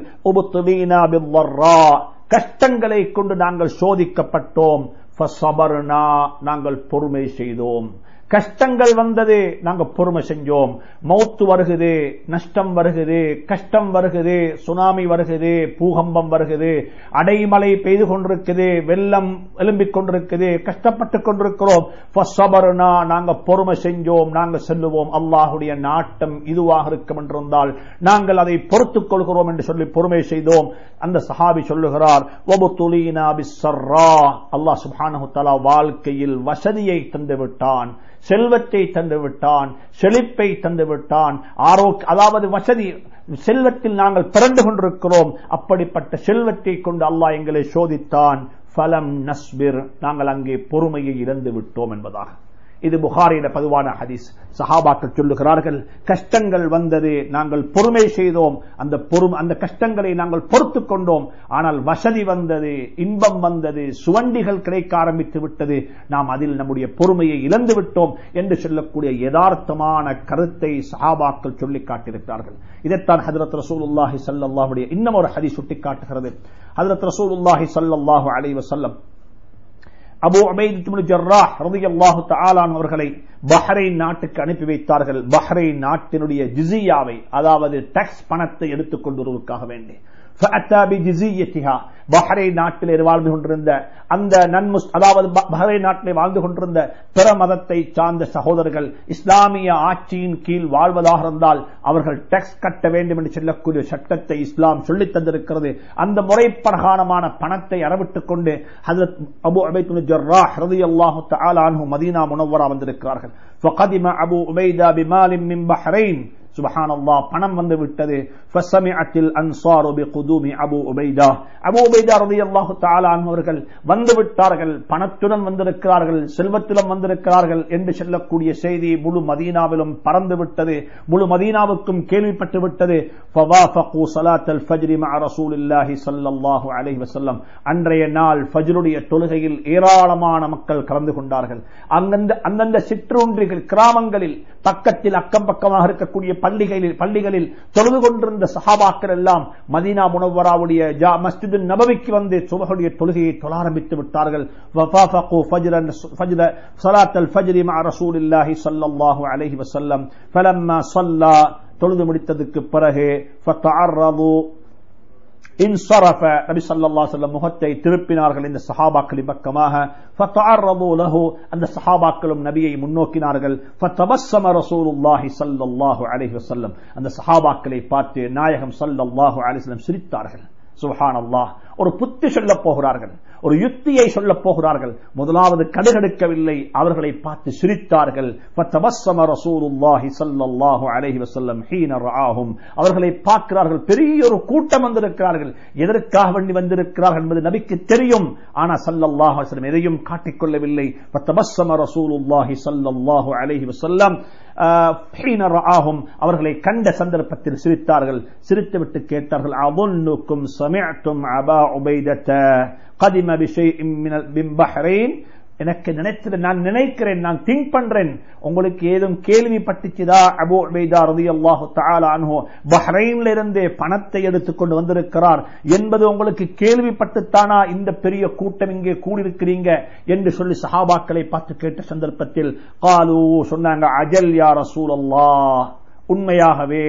கஷ்டங்களை கொண்டு நாங்கள் சோதிக்கப்பட்டோம் நாங்கள் பொறுமை செய்தோம் கஷ்டங்கள் வந்தது நாங்க பொறுமை செஞ்சோம் மௌத்து வருகுது நஷ்டம் வருகுது கஷ்டம் வருகுது சுனாமி வருகுது பூகம்பம் வருகுது அடைமலை பெய்து கொண்டிருக்குது வெள்ளம் எழும்பிக் கொண்டிருக்குது கஷ்டப்பட்டு கொண்டிருக்கிறோம் நாங்க பொறுமை செஞ்சோம் நாங்க செல்லுவோம் அல்லாஹுடைய நாட்டம் இதுவாக இருக்கும் என்றிருந்தால் நாங்கள் அதை பொறுத்துக் கொள்கிறோம் என்று சொல்லி பொறுமை செய்தோம் அந்த சஹாபி சொல்லுகிறார் அல்லாஹ் சுபானு தலா வாழ்க்கையில் வசதியை தந்து விட்டான் செல்வத்தை தந்து விட்டான் செழிப்பை தந்து விட்டான் ஆரோக்கிய அதாவது வசதி செல்வத்தில் நாங்கள் பிறந்து கொண்டிருக்கிறோம் அப்படிப்பட்ட செல்வத்தை கொண்டு அல்லாஹ் எங்களை சோதித்தான் ஃபலம் நஸ்பிர் நாங்கள் அங்கே பொறுமையை இழந்து விட்டோம் என்பதாக இது புகாரிட பதிவான ஹதீஸ் சஹாபாக்கள் சொல்லுகிறார்கள் கஷ்டங்கள் வந்தது நாங்கள் பொறுமை செய்தோம் அந்த பொறுமை அந்த கஷ்டங்களை நாங்கள் பொறுத்து கொண்டோம் ஆனால் வசதி வந்தது இன்பம் வந்தது சுவண்டிகள் கிடைக்க ஆரம்பித்து விட்டது நாம் அதில் நம்முடைய பொறுமையை இழந்து விட்டோம் என்று சொல்லக்கூடிய யதார்த்தமான கருத்தை சஹாபாக்கள் சொல்லி காட்டியிருக்கிறார்கள் இதைத்தான் ஹதரத் ரசூலுல்லாஹி சல்லாஹுடைய இன்னும் ஒரு ஹதி சுட்டி காட்டுகிறது ஹதரத் ரசூலுல்லாஹி சல்லாஹூ அலை வசல்லம் அபு அபைது ஜர்ராஹ் ரதியல்லாஹு தஆலான் அவர்களை பஹ்ரைன் நாட்டுக்கு அனுப்பி வைத்தார்கள் பஹ்ரைன் நாட்டினுடைய ஜிசியாவை அதாவது டாக்ஸ் பணத்தை எடுத்துக் கொண்டு வருவதற்காக வேண்டி பஹ்ரைன் நாட்டில் வாழ்ந்து கொண்டிருந்த அந்த நன்முஸ் அதாவது பஹ்ரைன் நாட்டிலே வாழ்ந்து கொண்டிருந்த பிற மதத்தை சார்ந்த சகோதரர்கள் இஸ்லாமிய ஆட்சியின் கீழ் வாழ்வதாக இருந்தால் அவர்கள் டேக்ஸ் கட்ட வேண்டும் என்று சொல்லக்கூடிய சட்டத்தை இஸ்லாம் சொல்லித் தந்திருக்கிறது அந்த முறை பிரகாரமான பணத்தை அறவிட்டுக் கொண்டு ஹசரத் அபு அபைத்து ஜர்ராஹ் ரலியல்லாஹு தஆலா அன்ஹு மதீனா முனவ்வரா வந்திருக்கிறார்கள் فقدم ابو عبيده بمال من بحرين சுபஹான் அல்லா பணம் வந்து விட்டது ஃபசமிஅத்தில் அன்சாரு பிகுதூமி அபு உபைதா அபு உபைதா ரலியல்லாஹு தஆலா அவர்கள் வந்து விட்டார்கள் பணத்துடன் வந்திருக்கிறார்கள் செல்வத்திலும் வந்திருக்கிறார்கள் என்று சொல்லக்கூடிய செய்தி முழு மதீனாவிலும் பறந்து விட்டது முழு மதீனாவுக்கும் கேள்விப்பட்டு விட்டது ஃபவாஃபகு ஸலாத்தல் ஃபஜ்ரி மஅ ரசூலில்லாஹி ஸல்லல்லாஹு அலைஹி வஸல்லம் அன்றைய நாள் ஃபஜ்ருடைய தொழுகையில் ஏராளமான மக்கள் கலந்து கொண்டார்கள் அந்தந்த அந்தந்த சிற்றூன்றிகள் கிராமங்களில் பக்கத்தில் அக்கம் பக்கமாக இருக்கக்கூடிய பள்ளிகளில் பள்ளிகளில் தொழுது கொண்டிருந்த சஹாபாக்கள் எல்லாம் மதீனா முனவராவுடைய மஸ்ஜிது நபவிக்கு வந்து சுபகுடைய தொழுகையை தொழ ஆரம்பித்து விட்டார்கள் தொழுது முடித்ததுக்கு பிறகு இன்சரஃப நபி ஸல்லல்லாஹு அலைஹி வஸல்லம் முகத்தை திருப்பினார்கள் இந்த சஹாபாக்களின் பக்கமாக ஃபதஅர்ரது லஹு அந்த சஹாபாக்களும் நபியை முன்னோக்கினார்கள் ஃபதபஸ்ஸம ரசூலுல்லாஹி ஸல்லல்லாஹு அலைஹி வஸல்லம் அந்த சஹாபாக்களை பார்த்து நாயகம் ஸல்லல்லாஹு அலைஹி வஸல்லம் சிரித்தார்கள் சுப்ஹானல்லாஹ் ஒரு புத்தி சொல்ல போகிறார்கள் ஒரு யுக்தியை சொல்ல போகிறார்கள் முதலாவது கடுகடுக்கவில்லை அவர்களை பார்த்து சிரித்தார்கள் அவர்களை பார்க்கிறார்கள் பெரிய ஒரு கூட்டம் வந்திருக்கிறார்கள் எதற்காக வேண்டி வந்திருக்கிறார்கள் என்பது நபிக்கு தெரியும் ஆனா சல்லல்லாஹு அலைஹி எதையும் காட்டிக்கொள்ளவில்லை ரசூலுல்லாஹி ஸல்லல்லாஹு அலைஹி வஸல்லம் அவர்களை கண்ட சந்தர்ப்பத்தில் சிரித்தார்கள் சிரித்துவிட்டு கேட்டார்கள் அபுன்னுக்கும் சமிஅத்தும் அபா உபைதத்த قدم بشيء من من بحرين எனக்கு நினைத்தது நான் நினைக்கிறேன் நான் திங்க் பண்றேன் உங்களுக்கு ஏதும் கேள்விப்பட்டுச்சுதா அபு உபைதா ரலியல்லாஹு தஆலா அன்ஹு பஹ்ரைன்ல இருந்து பணத்தை எடுத்துக்கொண்டு வந்திருக்கிறார் என்பது உங்களுக்கு கேள்விப்பட்டுத்தானா இந்த பெரிய கூட்டம் இங்கே கூடியிருக்கிறீங்க என்று சொல்லி சஹாபாக்களை பார்த்து கேட்ட சந்தர்ப்பத்தில் காலு சொன்னாங்க அஜல் யா ரசூலல்லாஹ் உண்மையாகவே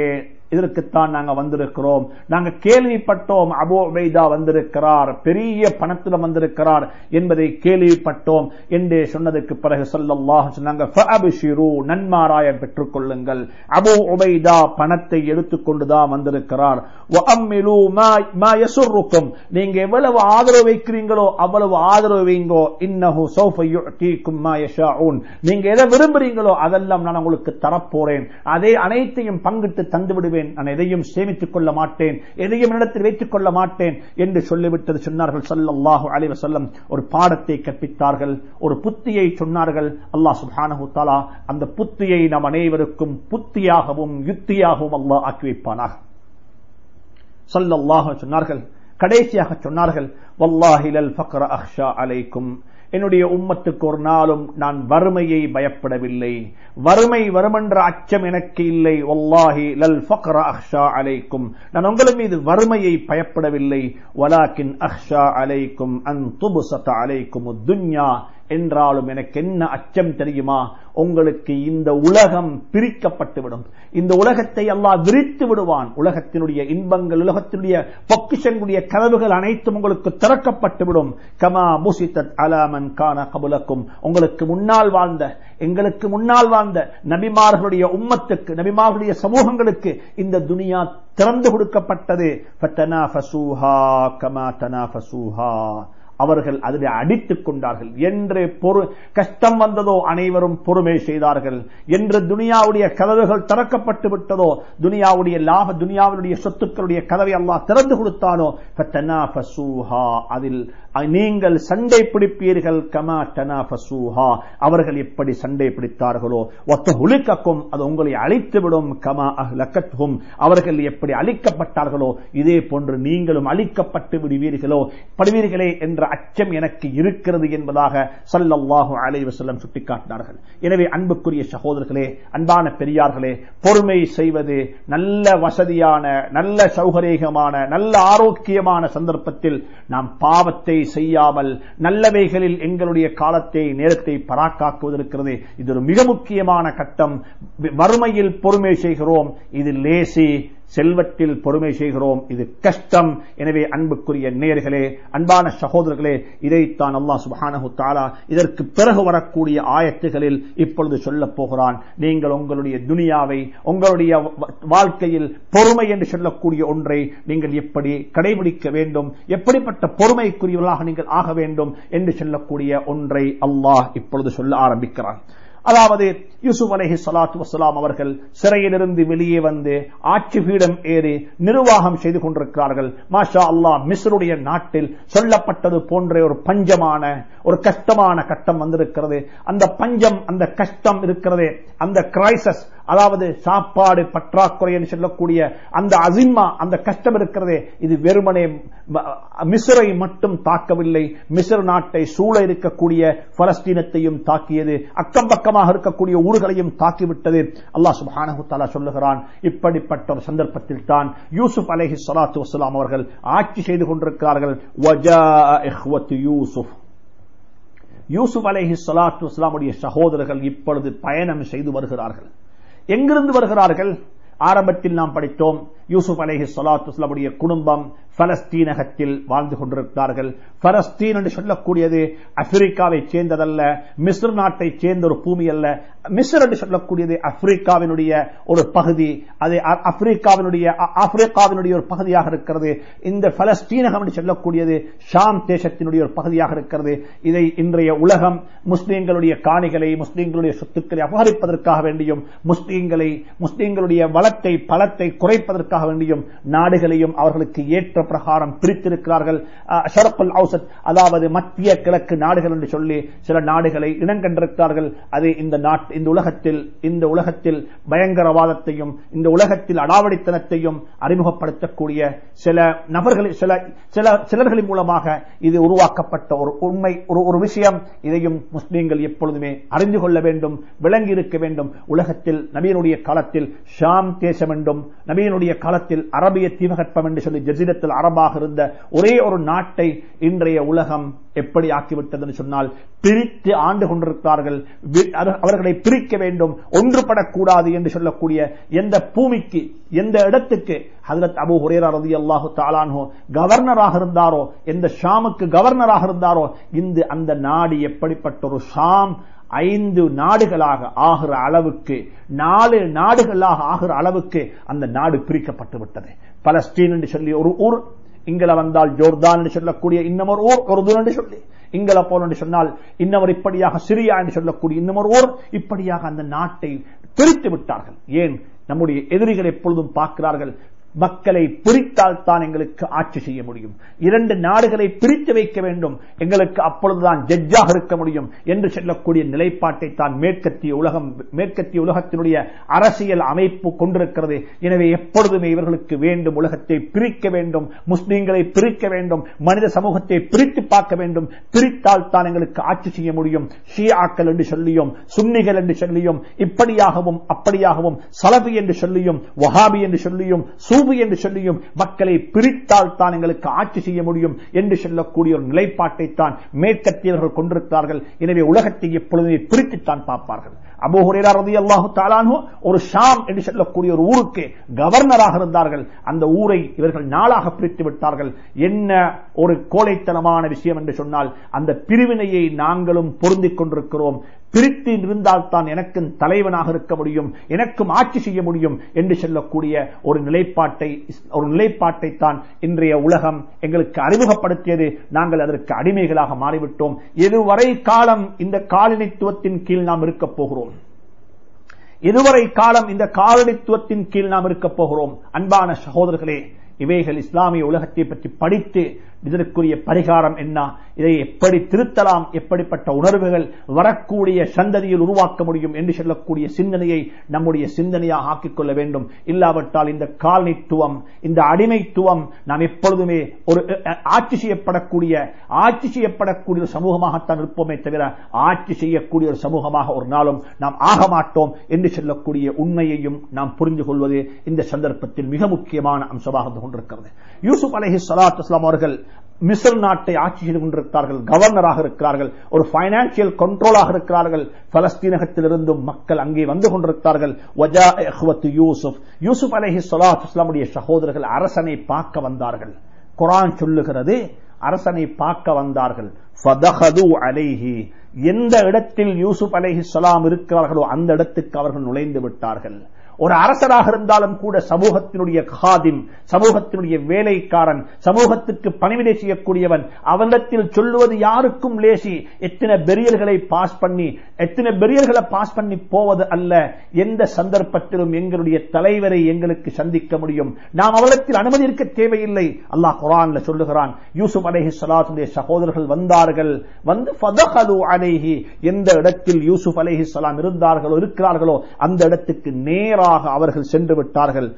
இதற்குத்தான் நாங்க வந்திருக்கிறோம் நாங்க கேள்விப்பட்டோம் அபு உபைதா வந்திருக்கிறார் பெரிய பணத்தில் வந்திருக்கிறார் என்பதை கேள்விப்பட்டோம் என்று சொன்னதுக்கு பிறகு சொல்லல்லாஹ் சொன்னாங்க ஃபஅப்ஷிரு நன்மாராய பெற்றுக் கொள்ளுங்கள் அபு உபைதா பணத்தை எடுத்துக்கொண்டுதான் வந்திருக்கிறார் வஅம்மிலு மா மா யசுர்ருக்கும் நீங்க எவ்வளவு ஆதரவு வைக்கிறீங்களோ அவ்வளவு ஆதரவு வைங்கோ இன்னஹு சௌஃப யுஅதீக்கும் மா யஷாஊன் நீங்க எதை விரும்புறீங்களோ அதெல்லாம் நான் உங்களுக்கு தரப்போறேன் அதே அனைத்தையும் பங்கிட்டு தந்து விடுவேன் நான் எதையும் சேமித்துக் கொள்ள மாட்டேன் எதையும் இடத்தில் வைத்துக் கொள்ள மாட்டேன் என்று சொல்லிவிட்டது சொன்னார்கள் ஸல்லல்லாஹு அலைஹி வஸல்லம் ஒரு பாடத்தை கற்பித்தார்கள் ஒரு புத்தியை சொன்னார்கள் அல்லாஹ் சுப்ஹானஹு தஆலா அந்த புத்தியை நம் அனைவருக்கும் புத்தியாகவும் யுத்தியாகவும் அல்லாஹ் ஆக்கி வைப்பானாக ஸல்லல்லாஹு சொன்னார்கள் கடைசியாக சொன்னார்கள் வல்லாஹி லல் ஃபக்ர அஹ்ஷா அலைக்கும் என்னுடைய உம்மத்துக்கு ஒரு நாளும் நான் வறுமையை பயப்படவில்லை வறுமை வருமென்ற அச்சம் எனக்கு இல்லை வல்லாஹி லல் ஃபக்ர அஹ்ஷா அலைக்கும் நான் உங்கள் மீது வறுமையை பயப்படவில்லை வலாக்கின் அஹ்ஷா அலைக்கும் அன் துபுசத அலைக்கும் துன்யா என்றாலும் எனக்கு என்ன அச்சம் தெரியுமா உங்களுக்கு இந்த உலகம் பிரிக்கப்பட்டுவிடும் இந்த உலகத்தை அல்லாஹ் விரித்து விடுவான் உலகத்தினுடைய இன்பங்கள் உலகத்தினுடைய பொக்கிஷங்களுடைய கதவுகள் அனைத்தும் உங்களுக்கு திறக்கப்பட்டுவிடும் கமா முசித்தத் அலாமன் கான கபுலக்கும் உங்களுக்கு முன்னால் வாழ்ந்த எங்களுக்கு முன்னால் வாழ்ந்த நபிமார்களுடைய உம்மத்துக்கு நபிமார்களுடைய சமூகங்களுக்கு இந்த துனியா திறந்து கொடுக்கப்பட்டது கமா தனாஃபசூஹா அவர்கள் அதில் அடித்துக் கொண்டார்கள் என்று பொறு கஷ்டம் வந்ததோ அனைவரும் பொறுமை செய்தார்கள் என்று துனியாவுடைய கதவுகள் திறக்கப்பட்டு விட்டதோ துனியாவுடைய லாப துனியாவுடைய சொத்துக்களுடைய கதவை அல்லாஹ் திறந்து கொடுத்தானோ அதில் நீங்கள் சண்டை பிடிப்பீர்கள் கமா டனா ஃபசூஹா அவர்கள் எப்படி சண்டை பிடித்தார்களோ ஒத்த உலுக்கக்கும் அது உங்களை அழித்துவிடும் கமா அஹ்லக்கத்தும் அவர்கள் எப்படி அழிக்கப்பட்டார்களோ இதே போன்று நீங்களும் அழிக்கப்பட்டு விடுவீர்களோ படுவீர்களே என்ற அச்சம் எனக்கு இருக்கிறது என்பதாக சல்லல்லாஹு அலைஹி வஸல்லம் சுட்டிக்காட்டினார்கள் எனவே அன்புக்குரிய சகோதரர்களே அன்பான பெரியார்களே பொறுமை செய்வது நல்ல வசதியான நல்ல சௌகரியமான நல்ல ஆரோக்கியமான சந்தர்ப்பத்தில் நாம் பாவத்தை செய்யாமல் நல்லவைகளில் எங்களுடைய காலத்தை நேரத்தை பராக்காக்குவதற்கிறது இது ஒரு மிக முக்கியமான கட்டம் வறுமையில் பொறுமை செய்கிறோம் இது லேசி செல்வத்தில் பொறுமை செய்கிறோம் இது கஷ்டம் எனவே அன்புக்குரிய நேர்களே அன்பான சகோதரர்களே இதைத்தான் அல்லாஹ் சுபஹானஹு தாலா இதற்கு பிறகு வரக்கூடிய ஆயத்துகளில் இப்பொழுது சொல்லப் போகிறான் நீங்கள் உங்களுடைய துனியாவை உங்களுடைய வாழ்க்கையில் பொறுமை என்று சொல்லக்கூடிய ஒன்றை நீங்கள் எப்படி கடைபிடிக்க வேண்டும் எப்படிப்பட்ட பொறுமைக்குரியவர்களாக நீங்கள் ஆக வேண்டும் என்று சொல்லக்கூடிய ஒன்றை அல்லாஹ் இப்பொழுது சொல்ல ஆரம்பிக்கிறான் அதாவது யூசுப் அலஹி சலாத்து வசலாம் அவர்கள் சிறையிலிருந்து வெளியே வந்து ஆட்சி பீடம் ஏறி நிர்வாகம் செய்து கொண்டிருக்கிறார்கள் மாஷா அல்லாஹ் மிஸ்ருடைய நாட்டில் சொல்லப்பட்டது போன்ற ஒரு பஞ்சமான ஒரு கஷ்டமான கட்டம் வந்திருக்கிறது அந்த பஞ்சம் அந்த கஷ்டம் இருக்கிறது அந்த கிரைசஸ் அதாவது சாப்பாடு பற்றாக்குறை என்று சொல்லக்கூடிய அந்த அசிம்மா அந்த கஷ்டம் இருக்கிறது இது வெறுமனே மிஸ்ரை மட்டும் தாக்கவில்லை மிஸ்ர் நாட்டை சூழ இருக்கக்கூடிய பலஸ்தீனத்தையும் தாக்கியது அக்கம் பக்கமாக இருக்கக்கூடிய ஊர்களையும் தாக்கிவிட்டது அல்லாஹ் சுபானு தாலா சொல்லுகிறான் இப்படிப்பட்ட ஒரு சந்தர்ப்பத்தில் தான் யூசுப் அலஹி சலாத்து வசலாம் அவர்கள் ஆட்சி செய்து கொண்டிருக்கிறார்கள் யூசுப் யூசுப் அலஹி சலாத்து வஸ்லாமுடைய சகோதரர்கள் இப்பொழுது பயணம் செய்து வருகிறார்கள் எங்கிருந்து வருகிறார்கள் ஆரம்பத்தில் நாம் படித்தோம் யூசுப் அலேஹி சலாத்து வஸ்லாமுடைய குடும்பம் பலஸ்தீனகத்தில் வாழ்ந்து கொண்டிருக்கிறார்கள் பலஸ்தீன் என்று சொல்லக்கூடியது ஆப்பிரிக்காவை சேர்ந்ததல்ல மிஸ்ர் நாட்டை சேர்ந்த ஒரு பூமி அல்ல மிஸ்ர் என்று சொல்லக்கூடியது ஆப்பிரிக்காவினுடைய ஒரு பகுதி அது ஆப்பிரிக்காவினுடைய ஆப்பிரிக்காவினுடைய ஒரு பகுதியாக இருக்கிறது இந்த பலஸ்தீனகம் என்று சொல்லக்கூடியது ஷாம் தேசத்தினுடைய ஒரு பகுதியாக இருக்கிறது இதை இன்றைய உலகம் முஸ்லீம்களுடைய காணிகளை முஸ்லீம்களுடைய சொத்துக்களை அபகரிப்பதற்காக வேண்டியும் முஸ்லீம்களை முஸ்லீம்களுடைய வளத்தை பலத்தை குறைப்பதற்காக வேண்டியும் நாடுகளையும் அவர்களுக்கு ஏற்ற பிரகாரம் பிரித்திருக்கிறார்கள் ஷரப்புல் அவுசத் அதாவது மத்திய கிழக்கு நாடுகள் என்று சொல்லி சில நாடுகளை இனங்கண்டிருக்கிறார்கள் அது இந்த நாட்டு இந்த உலகத்தில் இந்த உலகத்தில் பயங்கரவாதத்தையும் இந்த உலகத்தில் அடாவடித்தனத்தையும் அறிமுகப்படுத்தக்கூடிய சில நபர்கள் சில சில சிலர்களின் மூலமாக இது உருவாக்கப்பட்ட ஒரு உண்மை ஒரு ஒரு விஷயம் இதையும் முஸ்லீம்கள் எப்பொழுதுமே அறிந்து கொள்ள வேண்டும் விளங்கி இருக்க வேண்டும் உலகத்தில் நபியனுடைய காலத்தில் ஷாம் தேசம் என்றும் நபியனுடைய காலத்தில் அரபிய தீபகற்பம் என்று சொல்லி ஜசீரத்தில் அரபாக இருந்த ஒரே ஒரு நாட்டை இன்றைய உலகம் எப்படி ஆக்கிவிட்டது என்று சொன்னால் பிரித்து ஆண்டு கொண்டிருக்கிறார்கள் அவர்களை பிரிக்க வேண்டும் ஒன்றுபடக்கூடாது என்று சொல்லக்கூடிய எந்த பூமிக்கு எந்த இடத்துக்கு ஹதரத் அபு ஹுரேரா ரதி அல்லாஹு தாலானோ கவர்னராக இருந்தாரோ எந்த ஷாமுக்கு கவர்னராக இருந்தாரோ இந்த அந்த நாடு எப்படிப்பட்ட ஒரு ஷாம் ஐந்து நாடுகளாக ஆகிற அளவுக்கு நாலு நாடுகளாக ஆகிற அளவுக்கு அந்த நாடு பிரிக்கப்பட்டு விட்டது பலஸ்தீன் என்று சொல்லி ஒரு ஊர் இங்கல வந்தால் ஜோர்தான் என்று சொல்லக்கூடிய இன்னமொரு ஊர் ஒரு என்று சொல்லி இங்கல போல் என்று சொன்னால் இன்னமர் இப்படியாக சிரியா என்று சொல்லக்கூடிய இன்னமொரு ஊர் இப்படியாக அந்த நாட்டை பிரித்து விட்டார்கள் ஏன் நம்முடைய எதிரிகள் எப்பொழுதும் பார்க்கிறார்கள் மக்களை பிரித்தால் தான் எங்களுக்கு ஆட்சி செய்ய முடியும் இரண்டு நாடுகளை பிரித்து வைக்க வேண்டும் எங்களுக்கு அப்பொழுதுதான் ஜட்ஜாக இருக்க முடியும் என்று சொல்லக்கூடிய நிலைப்பாட்டை தான் மேற்கத்திய உலகம் மேற்கத்திய உலகத்தினுடைய அரசியல் அமைப்பு கொண்டிருக்கிறது எனவே எப்பொழுதுமே இவர்களுக்கு வேண்டும் உலகத்தை பிரிக்க வேண்டும் முஸ்லீம்களை பிரிக்க வேண்டும் மனித சமூகத்தை பிரித்து பார்க்க வேண்டும் பிரித்தால் தான் எங்களுக்கு ஆட்சி செய்ய முடியும் ஷியாக்கள் என்று சொல்லியும் சுன்னிகள் என்று சொல்லியும் இப்படியாகவும் அப்படியாகவும் சலபி என்று சொல்லியும் வஹாபி என்று சொல்லியும் சூபி என்று சொல்லியும் மக்களை பிரித்தால் தான் எங்களுக்கு ஆட்சி செய்ய முடியும் என்று சொல்லக்கூடிய ஒரு நிலைப்பாட்டை தான் மேற்கத்தியவர்கள் கொண்டிருக்கிறார்கள் எனவே உலகத்தை எப்பொழுதுமே பிரித்துத்தான் பார்ப்பார்கள் அபோஹுரேரா ரதி அல்லாஹு தாலானோ ஒரு ஷாம் என்று சொல்லக்கூடிய ஒரு ஊருக்கு கவர்னராக இருந்தார்கள் அந்த ஊரை இவர்கள் நாளாக பிரித்து விட்டார்கள் என்ன ஒரு கோழைத்தனமான விஷயம் என்று சொன்னால் அந்த பிரிவினையை நாங்களும் பொருந்திக் கொண்டிருக்கிறோம் பிரித்து இருந்தால் தான் எனக்கும் தலைவனாக இருக்க முடியும் எனக்கும் ஆட்சி செய்ய முடியும் என்று சொல்லக்கூடிய ஒரு நிலைப்பாட்டை ஒரு நிலைப்பாட்டை தான் இன்றைய உலகம் எங்களுக்கு அறிமுகப்படுத்தியது நாங்கள் அதற்கு அடிமைகளாக மாறிவிட்டோம் எதுவரை காலம் இந்த காலனித்துவத்தின் கீழ் நாம் இருக்கப் போகிறோம் இதுவரை காலம் இந்த காலனித்துவத்தின் கீழ் நாம் இருக்கப் போகிறோம் அன்பான சகோதரர்களே இவைகள் இஸ்லாமிய உலகத்தை பற்றி படித்து இதற்குரிய பரிகாரம் என்ன இதை எப்படி திருத்தலாம் எப்படிப்பட்ட உணர்வுகள் வரக்கூடிய சந்ததியில் உருவாக்க முடியும் என்று சொல்லக்கூடிய சிந்தனையை நம்முடைய சிந்தனையாக ஆக்கிக் கொள்ள வேண்டும் இல்லாவிட்டால் இந்த காலனித்துவம் இந்த அடிமைத்துவம் நாம் எப்பொழுதுமே ஒரு ஆட்சி செய்யப்படக்கூடிய ஆட்சி செய்யப்படக்கூடிய ஒரு சமூகமாகத்தான் இருப்போமே தவிர ஆட்சி செய்யக்கூடிய ஒரு சமூகமாக ஒரு நாளும் நாம் ஆக மாட்டோம் என்று சொல்லக்கூடிய உண்மையையும் நாம் புரிந்து கொள்வது இந்த சந்தர்ப்பத்தில் மிக முக்கியமான அம்சமாக இருந்து கொண்டிருக்கிறது யூசுப் அலஹி சலாத் இஸ்லாம் அவர்கள் மிஸ்ர் நாட்டை ஆட்சி செய்து கொண்டிருக்கிறார்கள் கவர்னராக இருக்கிறார்கள் ஒரு பைனான்சியல் கண்ட்ரோலாக இருக்கிறார்கள் பலஸ்தீனகத்திலிருந்தும் மக்கள் அங்கே வந்து கொண்டிருக்கிறார்கள் யூசுப் யூசுப் அலஹி சலாத் இஸ்லாமுடைய சகோதரர்கள் அரசனை பார்க்க வந்தார்கள் குரான் சொல்லுகிறது அரசனை பார்க்க வந்தார்கள் அலைஹி எந்த இடத்தில் யூசுப் அலைஹி சலாம் இருக்கிறார்களோ அந்த இடத்துக்கு அவர்கள் நுழைந்து விட்டார்கள் ஒரு அரசராக இருந்தாலும் கூட சமூகத்தினுடைய காதிம் சமூகத்தினுடைய வேலைக்காரன் சமூகத்துக்கு பணிவிடை செய்யக்கூடியவன் அவனிடத்தில் சொல்லுவது யாருக்கும் லேசி எத்தனை பெரியர்களை பாஸ் பண்ணி எத்தனை பெரியர்களை பாஸ் பண்ணி போவது அல்ல எந்த சந்தர்ப்பத்திலும் எங்களுடைய தலைவரை எங்களுக்கு சந்திக்க முடியும் நாம் அவரிடத்தில் அனுமதி இருக்க தேவையில்லை அல்லாஹ் குரான்ல சொல்லுகிறான் யூசுப் அலேஹி சலாத்துடைய சகோதரர்கள் வந்தார்கள் வந்து அலேஹி எந்த இடத்தில் யூசுப் அலேஹி சலாம் இருந்தார்களோ இருக்கிறார்களோ அந்த இடத்துக்கு நேரா நேராக அவர்கள் சென்று விட்டார்கள்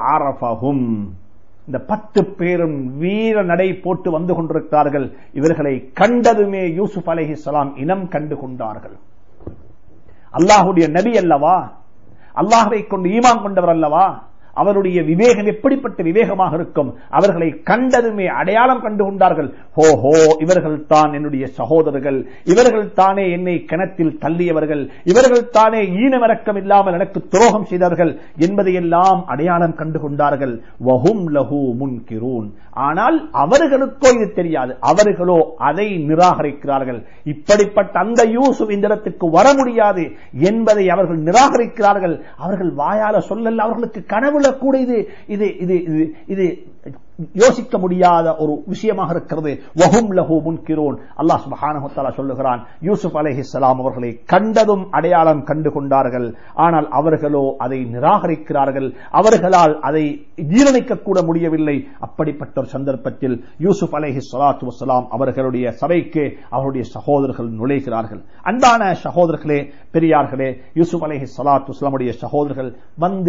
இந்த பத்து பேரும் வீர நடை போட்டு வந்து கொண்டிருக்கிறார்கள் இவர்களை கண்டதுமே யூசுப் அலஹி சலாம் இனம் கண்டு கொண்டார்கள் அல்லாஹுடைய நபி அல்லவா அல்லாஹை கொண்டு ஈமான் கொண்டவர் அல்லவா அவருடைய விவேகம் எப்படிப்பட்ட விவேகமாக இருக்கும் அவர்களை கண்டதுமே அடையாளம் கண்டு கொண்டார்கள் ஹோஹோ இவர்கள் தான் என்னுடைய சகோதரர்கள் இவர்கள் தானே என்னை கிணத்தில் தள்ளியவர்கள் இவர்கள் தானே ஈனமிறக்கம் இல்லாமல் எனக்கு துரோகம் செய்தார்கள் என்பதையெல்லாம் அடையாளம் கண்டு கொண்டார்கள் வஹும் லஹு முன்கிரூன் ஆனால் அவர்களுக்கோ இது தெரியாது அவர்களோ அதை நிராகரிக்கிறார்கள் இப்படிப்பட்ட அந்த யூசுப் இந்த இடத்துக்கு வர முடியாது என்பதை அவர்கள் நிராகரிக்கிறார்கள் அவர்கள் வாயால சொல்லல அவர்களுக்கு கனவுல கூட இது இது இது இது இது யோசிக்க முடியாத ஒரு விஷயமாக இருக்கிறது வஹும் லஹு முன்கிரோன் அல்லாஹ் சுபஹானஹு தஆலா சொல்லுகிறான் யூசுப் அலைஹிஸ்ஸலாம் அவர்களை கண்டதும் அடையாளம் கண்டு கொண்டார்கள் ஆனால் அவர்களோ அதை நிராகரிக்கிறார்கள் அவர்களால் அதை ஜீரணிக்க கூட முடியவில்லை அப்படிப்பட்ட ஒரு சந்தர்ப்பத்தில் யூசுப் அலைஹி ஸலாத்து வஸலாம் அவர்களுடைய சபைக்கு அவருடைய சகோதரர்கள் நுழைகிறார்கள் அன்பான சகோதரர்களே பெரியார்களே யூசுப் அலைஹி ஸலாத்து வஸலாமுடைய சகோதரர்கள் வந்து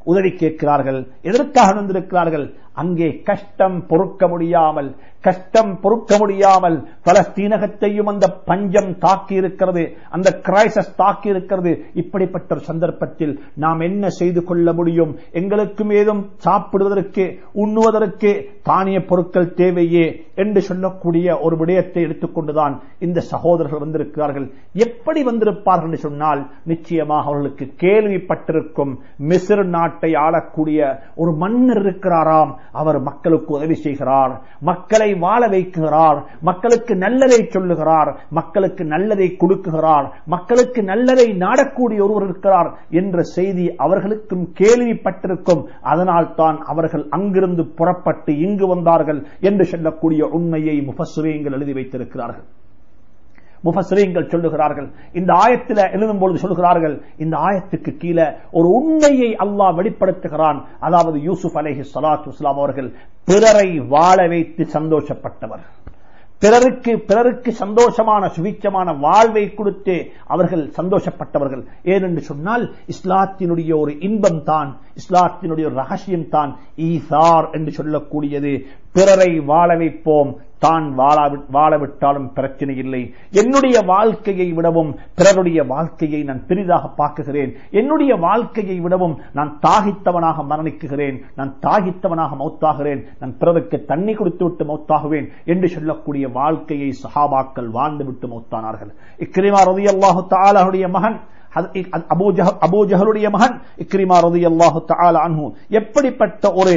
உதவி கேட்கிறார்கள் எதற்காக வந்திருக்கிறார்கள் அங்கே கஷ்டம் பொறுக்க முடியாமல் கஷ்டம் பொறுக்க முடியாமல் பலஸ்தீனகத்தையும் அந்த பஞ்சம் தாக்கி இருக்கிறது அந்த கிரைசஸ் தாக்கி இருக்கிறது இப்படிப்பட்ட ஒரு சந்தர்ப்பத்தில் நாம் என்ன செய்து கொள்ள முடியும் எங்களுக்கும் ஏதும் சாப்பிடுவதற்கு உண்ணுவதற்கு தானிய பொருட்கள் தேவையே என்று சொல்லக்கூடிய ஒரு விடயத்தை எடுத்துக்கொண்டுதான் இந்த சகோதரர்கள் வந்திருக்கிறார்கள் எப்படி வந்திருப்பார்கள் என்று சொன்னால் நிச்சயமாக அவர்களுக்கு கேள்விப்பட்டிருக்கும் மிசிறு நாட்டை ஆளக்கூடிய ஒரு மன்னர் இருக்கிறாராம் அவர் மக்களுக்கு உதவி செய்கிறார் மக்களை வாழ வைக்கிறார் மக்களுக்கு நல்லதை சொல்லுகிறார் மக்களுக்கு நல்லதை கொடுக்குகிறார் மக்களுக்கு நல்லதை நாடக்கூடிய ஒருவர் இருக்கிறார் என்ற செய்தி அவர்களுக்கும் கேள்விப்பட்டிருக்கும் அதனால் தான் அவர்கள் அங்கிருந்து புறப்பட்டு இங்கு வந்தார்கள் என்று சொல்லக்கூடிய உண்மையை முஃபஸ்ரீங்கள் எழுதி வைத்திருக்கிறார்கள் முஃபஸ்ரீங்கள் சொல்லுகிறார்கள் இந்த ஆயத்தில் எழுதும் பொழுது சொல்லுகிறார்கள் இந்த ஆயத்துக்கு கீழே ஒரு உண்மையை அல்லாஹ் வெளிப்படுத்துகிறான் அதாவது யூசுப் அலேஹி சலாத்து இஸ்லாம் அவர்கள் பிறரை வாழ வைத்து சந்தோஷப்பட்டவர் பிறருக்கு பிறருக்கு சந்தோஷமான சுவிச்சமான வாழ்வை கொடுத்து அவர்கள் சந்தோஷப்பட்டவர்கள் ஏனென்று சொன்னால் இஸ்லாத்தினுடைய ஒரு இன்பம் தான் இஸ்லாத்தினுடைய ஒரு ரகசியம் தான் ஈசார் என்று சொல்லக்கூடியது பிறரை வாழ வைப்போம் தான் வாழவிட்டாலும் பிரச்சனை இல்லை என்னுடைய வாழ்க்கையை விடவும் பிறருடைய வாழ்க்கையை நான் பெரிதாக பார்க்குகிறேன் என்னுடைய வாழ்க்கையை விடவும் நான் தாகித்தவனாக மரணிக்குகிறேன் நான் தாகித்தவனாக மௌத்தாகிறேன் நான் பிறருக்கு தண்ணி கொடுத்து விட்டு மௌத்தாகுவேன் என்று சொல்லக்கூடிய வாழ்க்கையை சஹாபாக்கள் வாழ்ந்துவிட்டு மௌத்தானார்கள் இக்கிரிமா ரதி அல்லாஹு தாலாவுடைய மகன் அபூஜஹலுடைய மகன் இக்ரிமா ரதி அல்லாஹு தாலா அன்ஹு எப்படிப்பட்ட ஒரு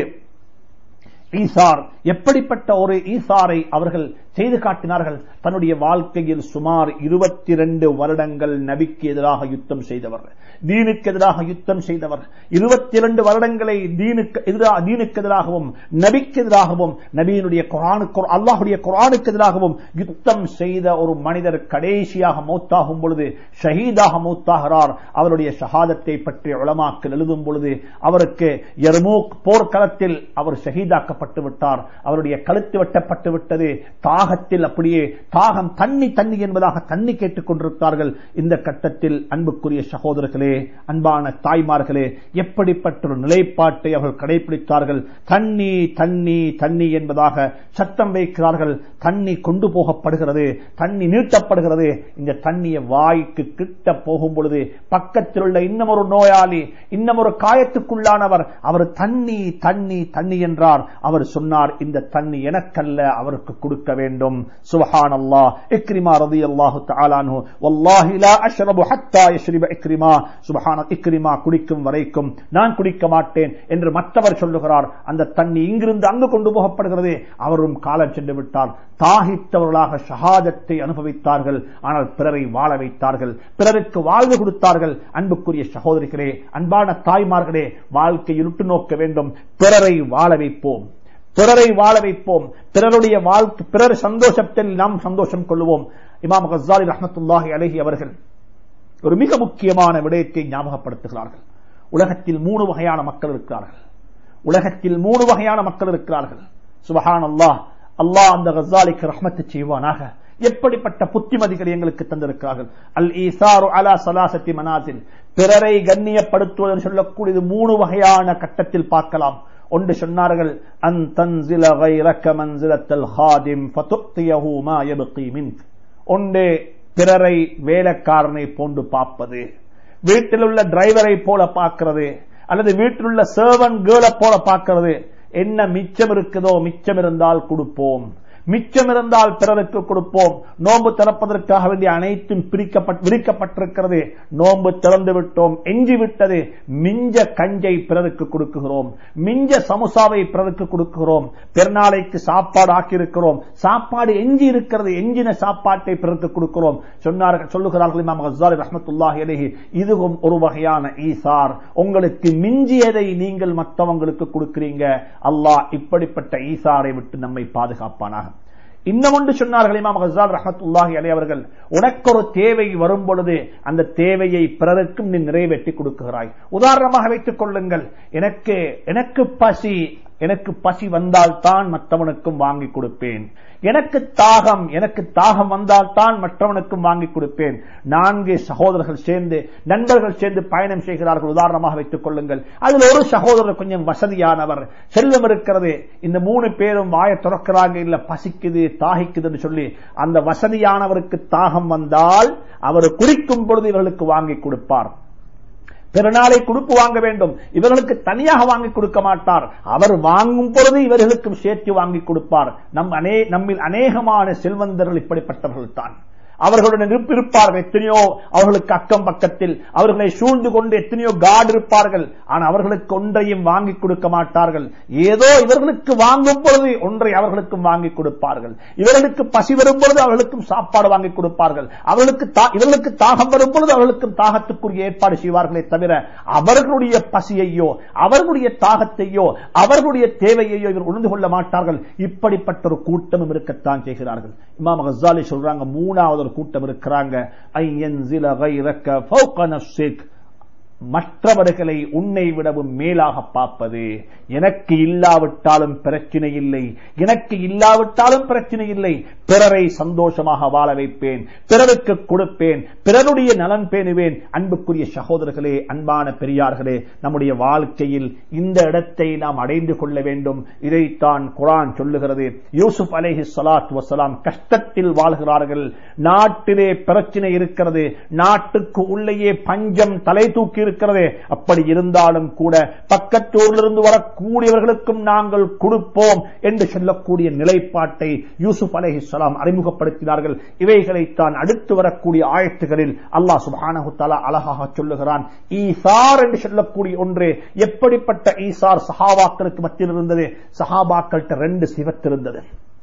ஈசார் எப்படிப்பட்ட ஒரு ஈசாரை அவர்கள் செய்து காட்டினார்கள் தன்னுடைய வாழ்க்கையில் சுமார் இருபத்தி ரெண்டு வருடங்கள் நபிக்கு எதிராக யுத்தம் செய்தவர் தீனுக்கு எதிராக யுத்தம் செய்தவர் இருபத்தி இரண்டு வருடங்களை தீனுக்கு எதிராக தீனுக்கு எதிராகவும் நபிக்கு எதிராகவும் நபியினுடைய குரானுக்கு அல்லாஹுடைய குரானுக்கு எதிராகவும் யுத்தம் செய்த ஒரு மனிதர் கடைசியாக மௌத்தாகும் பொழுது ஷஹீதாக மௌத்தாகிறார் அவருடைய ஷஹாதத்தை பற்றிய உளமாக்கல் எழுதும் பொழுது அவருக்கு எர்மூக் போர்க்களத்தில் அவர் ஷஹீதாக்கப்பட்டு விட்டார் அவருடைய கழுத்து வெட்டப்பட்டு விட்டது தாகத்தில் அப்படியே தாகம் தண்ணி தண்ணி என்பதாக தண்ணி கேட்டுக் கொண்டிருக்கிறார்கள் இந்த கட்டத்தில் அன்புக்குரிய சகோதரர்களே அன்பான தாய்மார்களே எப்படிப்பட்ட ஒரு நிலைப்பாட்டை அவர்கள் கடைபிடித்தார்கள் தண்ணி தண்ணி தண்ணி என்பதாக சத்தம் வைக்கிறார்கள் தண்ணி கொண்டு போகப்படுகிறது தண்ணி நீட்டப்படுகிறது இந்த தண்ணியை வாய்க்கு கிட்ட போகும் பொழுது பக்கத்தில் உள்ள இன்னும் ஒரு நோயாளி இன்னும் ஒரு காயத்துக்குள்ளானவர் அவர் தண்ணி தண்ணி தண்ணி என்றார் அவர் சொன்னார் இந்த தண்ணி எனக்கல்ல அவருக்கு கொடுக்க வேண்டும் சுபஹான் அல்லாஹ் இக்ரிமா ரதி அல்லாஹு தாலானு வல்லாஹி லா அஷ்ரபு ஹத்தா யஷ்ரிப இக்ரிமா சுபஹான இக்ரிமா குடிக்கும் வரைக்கும் நான் குடிக்க மாட்டேன் என்று மற்றவர் சொல்லுகிறார் அந்த தண்ணி இங்கிருந்து அங்கு கொண்டு போகப்படுகிறது அவரும் காலம் சென்று விட்டார் தாகித்தவர்களாக ஷஹாதத்தை அனுபவித்தார்கள் ஆனால் பிறரை வாழ வைத்தார்கள் பிறருக்கு வாழ்வு கொடுத்தார்கள் அன்புக்குரிய சகோதரிகளே அன்பான தாய்மார்களே வாழ்க்கையில் உற்று நோக்க வேண்டும் பிறரை வாழ வைப்போம் பிறரை வாழ வைப்போம் பிறருடைய வாழ்க்கை பிறர் சந்தோஷத்தில் நாம் சந்தோஷம் கொள்வோம் இமாம் கசாலி ரஹமத்துல்லாஹி அலஹி அவர்கள் ஒரு மிக முக்கியமான விடயத்தை ஞாபகப்படுத்துகிறார்கள் உலகத்தில் மூணு வகையான மக்கள் இருக்கிறார்கள் உலகத்தில் மூணு வகையான மக்கள் இருக்கிறார்கள் சுபஹான் அல்லாஹ் அல்லாஹ் அந்த கசாலிக்கு ரஹ்மத்து செய்வானாக எப்படிப்பட்ட புத்திமதிகள் எங்களுக்கு தந்திருக்கிறார்கள் அல் ஈசாரு அலா சலாசத்தி மனாசில் பிறரை கண்ணியப்படுத்துவதன் சொல்லக்கூடியது மூணு வகையான கட்டத்தில் பார்க்கலாம் ஒன்று சொன்னார்கள் அன் தன்சில கைரக்க மன்சிலத்தல் ஹாதிம் ஃபதுக்தியஹு மா யப்கி மின்க் ஒன்று பிறரை வேலைக்காரனை போன்று பார்ப்பது வீட்டில் உள்ள டிரைவரை போல பார்க்கிறது அல்லது வீட்டில் உள்ள சர்வன் கேர்ளை போல பார்க்கிறது என்ன மிச்சம் இருக்குதோ மிச்சம் இருந்தால் கொடுப்போம் மிச்சம் இருந்தால் பிறருக்கு கொடுப்போம் நோன்பு திறப்பதற்காக வேண்டிய அனைத்தும் பிரிக்கப்பட்டு விரிக்கப்பட்டிருக்கிறது நோன்பு திறந்து விட்டோம் எஞ்சி விட்டது மிஞ்ச கஞ்சை பிறருக்கு கொடுக்குகிறோம் மிஞ்ச சமுசாவை பிறருக்கு கொடுக்குகிறோம் பெருநாளைக்கு சாப்பாடு ஆக்கியிருக்கிறோம் சாப்பாடு எஞ்சி இருக்கிறது எஞ்சின சாப்பாட்டை பிறருக்கு கொடுக்கிறோம் சொன்னார்கள் சொல்லுகிறார்கள் இமாம் ஹசாரி ரஹமத்துல்லாஹி அலைஹி இதுவும் ஒரு வகையான ஈசார் உங்களுக்கு மிஞ்சியதை நீங்கள் மற்றவங்களுக்கு கொடுக்கிறீங்க அல்லாஹ் இப்படிப்பட்ட ஈசாரை விட்டு நம்மை பாதுகாப்பானாக இன்னும் ஒன்று சொன்னார்கள் இமாம் ஹசால் ரஹமத்துல்லாஹி அலி அவர்கள் உனக்கு ஒரு தேவை வரும் பொழுது அந்த தேவையை பிறருக்கும் நீ நிறைவேற்றி கொடுக்குகிறாய் உதாரணமாக வைத்துக் கொள்ளுங்கள் எனக்கு எனக்கு பசி எனக்கு பசி வந்தால் தான் மற்றவனுக்கும் வாங்கி கொடுப்பேன் எனக்கு தாகம் எனக்கு தாகம் வந்தால் தான் மற்றவனுக்கும் வாங்கி கொடுப்பேன் நான்கு சகோதரர்கள் சேர்ந்து நண்பர்கள் சேர்ந்து பயணம் செய்கிறார்கள் உதாரணமாக வைத்துக் கொள்ளுங்கள் அதில் ஒரு சகோதரர் கொஞ்சம் வசதியானவர் செல்வம் இருக்கிறது இந்த மூணு பேரும் வாய துறக்கிறாங்க இல்ல பசிக்குது தாகிக்குதுன்னு சொல்லி அந்த வசதியானவருக்கு தாகம் வந்தால் அவர் குறிக்கும் பொழுது இவர்களுக்கு வாங்கி கொடுப்பார் பிறநாளை கொடுப்பு வாங்க வேண்டும் இவர்களுக்கு தனியாக வாங்கி கொடுக்க மாட்டார் அவர் வாங்கும் பொழுது இவர்களுக்கும் சேர்த்து வாங்கி கொடுப்பார் நம் அனே நம்மில் அநேகமான செல்வந்தர்கள் இப்படிப்பட்டவர்கள் தான் அவர்களுடன் இருப்பார்கள் எத்தனையோ அவர்களுக்கு அக்கம் பக்கத்தில் அவர்களை சூழ்ந்து கொண்டு எத்தனையோ காடு இருப்பார்கள் ஆனால் அவர்களுக்கு ஒன்றையும் வாங்கி கொடுக்க மாட்டார்கள் ஏதோ இவர்களுக்கு வாங்கும் பொழுது ஒன்றை அவர்களுக்கும் வாங்கி கொடுப்பார்கள் இவர்களுக்கு பசி வரும் பொழுது அவர்களுக்கும் சாப்பாடு வாங்கி கொடுப்பார்கள் அவர்களுக்கு இவர்களுக்கு தாகம் வரும் பொழுது அவர்களுக்கும் தாகத்துக்குரிய ஏற்பாடு செய்வார்களே தவிர அவர்களுடைய பசியையோ அவர்களுடைய தாகத்தையோ அவர்களுடைய தேவையையோ இவர் உணர்ந்து கொள்ள மாட்டார்கள் இப்படிப்பட்ட ஒரு கூட்டமும் இருக்கத்தான் செய்கிறார்கள் இமாம் ஹசாலி சொல்றாங்க மூணாவது ஒரு கூட்டம் இருக்கிறாங்க மற்றவர்களை உன்னை விடவும் மேலாக பார்ப்பது எனக்கு இல்லாவிட்டாலும் பிரச்சனை இல்லை எனக்கு இல்லாவிட்டாலும் பிரச்சனை இல்லை பிறரை சந்தோஷமாக வாழ வைப்பேன் பிறருக்கு கொடுப்பேன் பிறருடைய நலன் பேணுவேன் அன்புக்குரிய சகோதரர்களே அன்பான பெரியார்களே நம்முடைய வாழ்க்கையில் இந்த இடத்தை நாம் அடைந்து கொள்ள வேண்டும் இதைத்தான் குரான் சொல்லுகிறது யூசுப் அலேஹி சலாத் வசலாம் கஷ்டத்தில் வாழ்கிறார்கள் நாட்டிலே பிரச்சனை இருக்கிறது நாட்டுக்கு உள்ளேயே பஞ்சம் தலை தூக்கி இருக்கிறது அப்படி இருந்தாலும் கூட பக்கத்தூரிலிருந்து வரக்கூடியவர்களுக்கும் நாங்கள் கொடுப்போம் என்று சொல்லக்கூடிய நிலைப்பாட்டை யூசுப் அலஹி சலாம் அறிமுகப்படுத்தினார்கள் இவைகளைத்தான் அடுத்து வரக்கூடிய ஆயத்துகளில் அல்லாஹ் சுபானு தலா அழகாக சொல்லுகிறான் ஈசார் என்று சொல்லக்கூடிய ஒன்று எப்படிப்பட்ட ஈசார் சஹாபாக்களுக்கு மத்தியில் இருந்தது சஹாபாக்கள்கிட்ட ரெண்டு சிவத்திருந்தது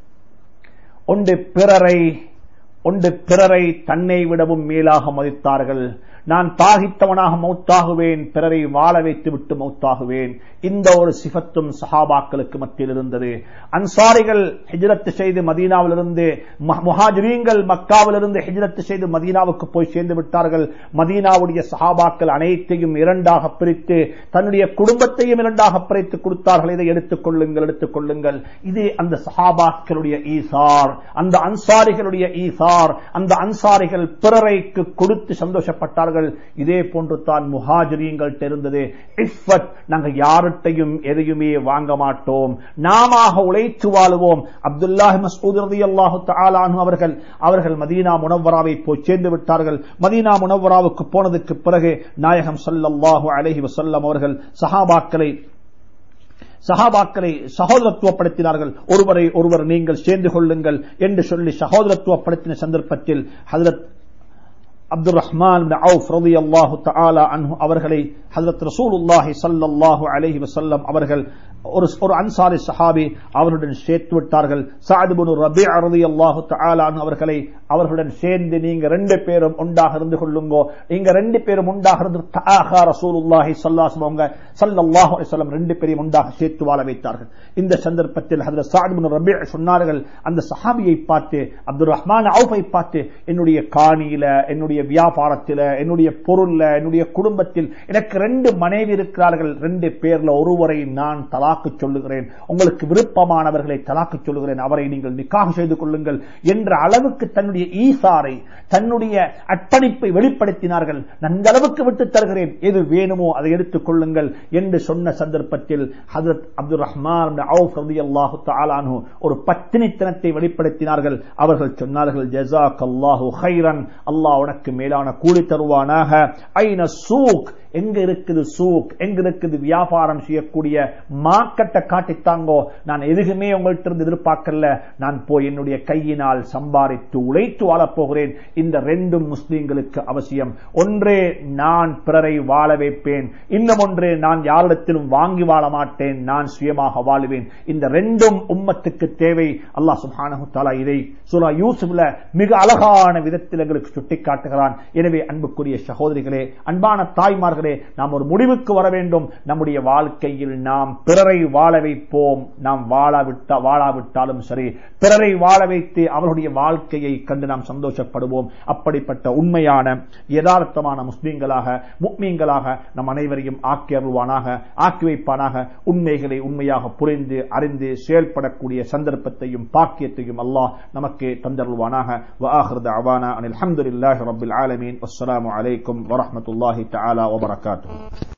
ஒன்று பிறரை ஒன்று பிறரை தன்னை விடவும் மேலாக மதித்தார்கள் நான் தாகித்தவனாக மௌத்தாகுவேன் பிறரை வாழ வைத்து விட்டு மௌத்தாகுவேன் இந்த ஒரு சிபத்தும் சஹாபாக்களுக்கு மத்தியில் இருந்தது அன்சாரிகள் ஹிஜரத்து செய்து மதீனாவிலிருந்து முஹாஜிரீங்கள் மக்காவிலிருந்து ஹிஜரத்து செய்து மதீனாவுக்கு போய் சேர்ந்து விட்டார்கள் மதீனாவுடைய சஹாபாக்கள் அனைத்தையும் இரண்டாக பிரித்து தன்னுடைய குடும்பத்தையும் இரண்டாக பிரித்து கொடுத்தார்கள் இதை எடுத்துக் கொள்ளுங்கள் எடுத்துக் கொள்ளுங்கள் இது அந்த சஹாபாக்களுடைய ஈசார் அந்த அன்சாரிகளுடைய ஈசார் அந்த அன்சாரிகள் பிறரைக்கு கொடுத்து சந்தோஷப்பட்டார்கள் இதே போன்று தான் முஹாஜிரியங்கள் இருந்தது இஃபத் நாங்கள் யார்கிட்டையும் எதையுமே வாங்க மாட்டோம் நாம உழைத்து வாழுவோம் அப்துல்லாஹி மசூத் ரலியல்லாஹு தஆலா அன்ஹு அவர்கள் அவர்கள் மதீனா முனவராவை போய் சேர்ந்து விட்டார்கள் மதீனா முனவராவுக்கு போனதுக்கு பிறகு நாயகம் ஸல்லல்லாஹு அலைஹி வஸல்லம் அவர்கள் சஹாபாக்களை சஹாபாக்களை சகோதரத்துவப்படுத்தினார்கள் ஒருவரை ஒருவர் நீங்கள் சேர்ந்து கொள்ளுங்கள் என்று சொல்லி சகோதரத்துவப்படுத்தின சந்தர்ப்பத்தில் ஹதரத் அப்துல் ரஹ்மான் ரதி அல்லாஹு தஆலா அன்ஹு அவர்களை ஹதரத் ரசூலுல்லாஹி ஸல்லல்லாஹு அலைஹி வஸல்லம் அவர்கள் ஒரு ஒரு அன்சாரி சஹாபி அவருடன் சேர்த்து விட்டார்கள் சாதுபுனு ரபி ரலியல்லாஹு தஆலா அன்ஹு அவர்களை அவர்களுடன் சேர்ந்து நீங்க ரெண்டு பேரும் ஒன்றாக இருந்து கொள்ளுங்கோ நீங்க ரெண்டு பேரும் ஒன்றாக இருந்து தஆஹா ரசூலுல்லாஹி ஸல்லல்லாஹு அவங்க ஸல்லல்லாஹு அலைஹி வஸல்லம் ரெண்டு பேரையும் ஒன்றாக சேர்த்து வாழ வைத்தார்கள் இந்த சந்தர்ப்பத்தில் ஹதரத் சாதுபுனு ரபி சொன்னார்கள் அந்த சஹாபியை பார்த்து அப்துல் ரஹ்மான் அவுஃபை பார்த்து என்னுடைய காணியில என்னுடைய வியாபாரத்தில் என்னுடைய பொருள்ல என்னுடைய குடும்பத்தில் எனக்கு ரெண்டு மனைவி இருக்கிறார்கள் ரெண்டு பேர்ல ஒருவரை நான் தலாக்கு சொல்லுகிறேன் உங்களுக்கு விருப்பமானவர்களை தலாக்கு சொல்லுகிறேன் அவரை நீங்கள் நிக்காக செய்து கொள்ளுங்கள் என்ற அளவுக்கு தன்னுடைய ஈசாரை தன்னுடைய அர்ப்பணிப்பை வெளிப்படுத்தினார்கள் நந்த அளவுக்கு விட்டு தருகிறேன் எது வேணுமோ அதை எடுத்துக் கொள்ளுங்கள் என்று சொன்ன சந்தர்ப்பத்தில் ஹதரத் அப்துல் ரஹ்மான் அல்லாஹு தாலானு ஒரு பத்தினித்தனத்தை வெளிப்படுத்தினார்கள் அவர்கள் சொன்னார்கள் ஜசாக் அல்லாஹு ஹைரன் அல்லாஹ் உனக்கு மேலான கூலி தருவானாக ஐன சூக் எங்க இருக்குது சூக் எங்க இருக்குது வியாபாரம் செய்யக்கூடிய மார்க்கெட்டை காட்டித்தாங்கோ நான் எதுக்குமே உங்கள்கிட்ட இருந்து எதிர்பார்க்கல நான் போய் என்னுடைய கையினால் சம்பாதித்து உழைத்து வாழப்போகிறேன் இந்த ரெண்டும் முஸ்லீம்களுக்கு அவசியம் ஒன்றே நான் பிறரை வாழ வைப்பேன் இன்னும் ஒன்று நான் யாரிடத்திலும் வாங்கி வாழ மாட்டேன் நான் சுயமாக வாழுவேன் இந்த ரெண்டும் உம்மத்துக்கு தேவை அல்லாஹ் சுப்ஹானஹு தஆலா இதை சூரா யூசுப்ல மிக அழகான விதத்தில் எங்களுக்கு சுட்டிக்காட்டுகிறான் எனவே அன்புக்குரிய சகோதரிகளே அன்பான தாய்மார்கள் சகோதரர்களே நாம் ஒரு முடிவுக்கு வர வேண்டும் நம்முடைய வாழ்க்கையில் நாம் பிறரை வாழ வைப்போம் நாம் வாழாவிட்டா வாழாவிட்டாலும் சரி பிறரை வாழ வைத்து அவருடைய வாழ்க்கையை கண்டு நாம் சந்தோஷப்படுவோம் அப்படிப்பட்ட உண்மையான யதார்த்தமான முஸ்லீம்களாக முக்மீன்களாக நம் அனைவரையும் ஆக்கி அருள்வானாக ஆக்கி வைப்பானாக உண்மைகளை உண்மையாக புரிந்து அறிந்து செயல்படக்கூடிய சந்தர்ப்பத்தையும் பாக்கியத்தையும் அல்லாஹ் நமக்கு தந்தருள்வானாக وآخر دعوانا أن الحمد لله رب العالمين والسلام عليكم ورحمة الله تعالى وبركاته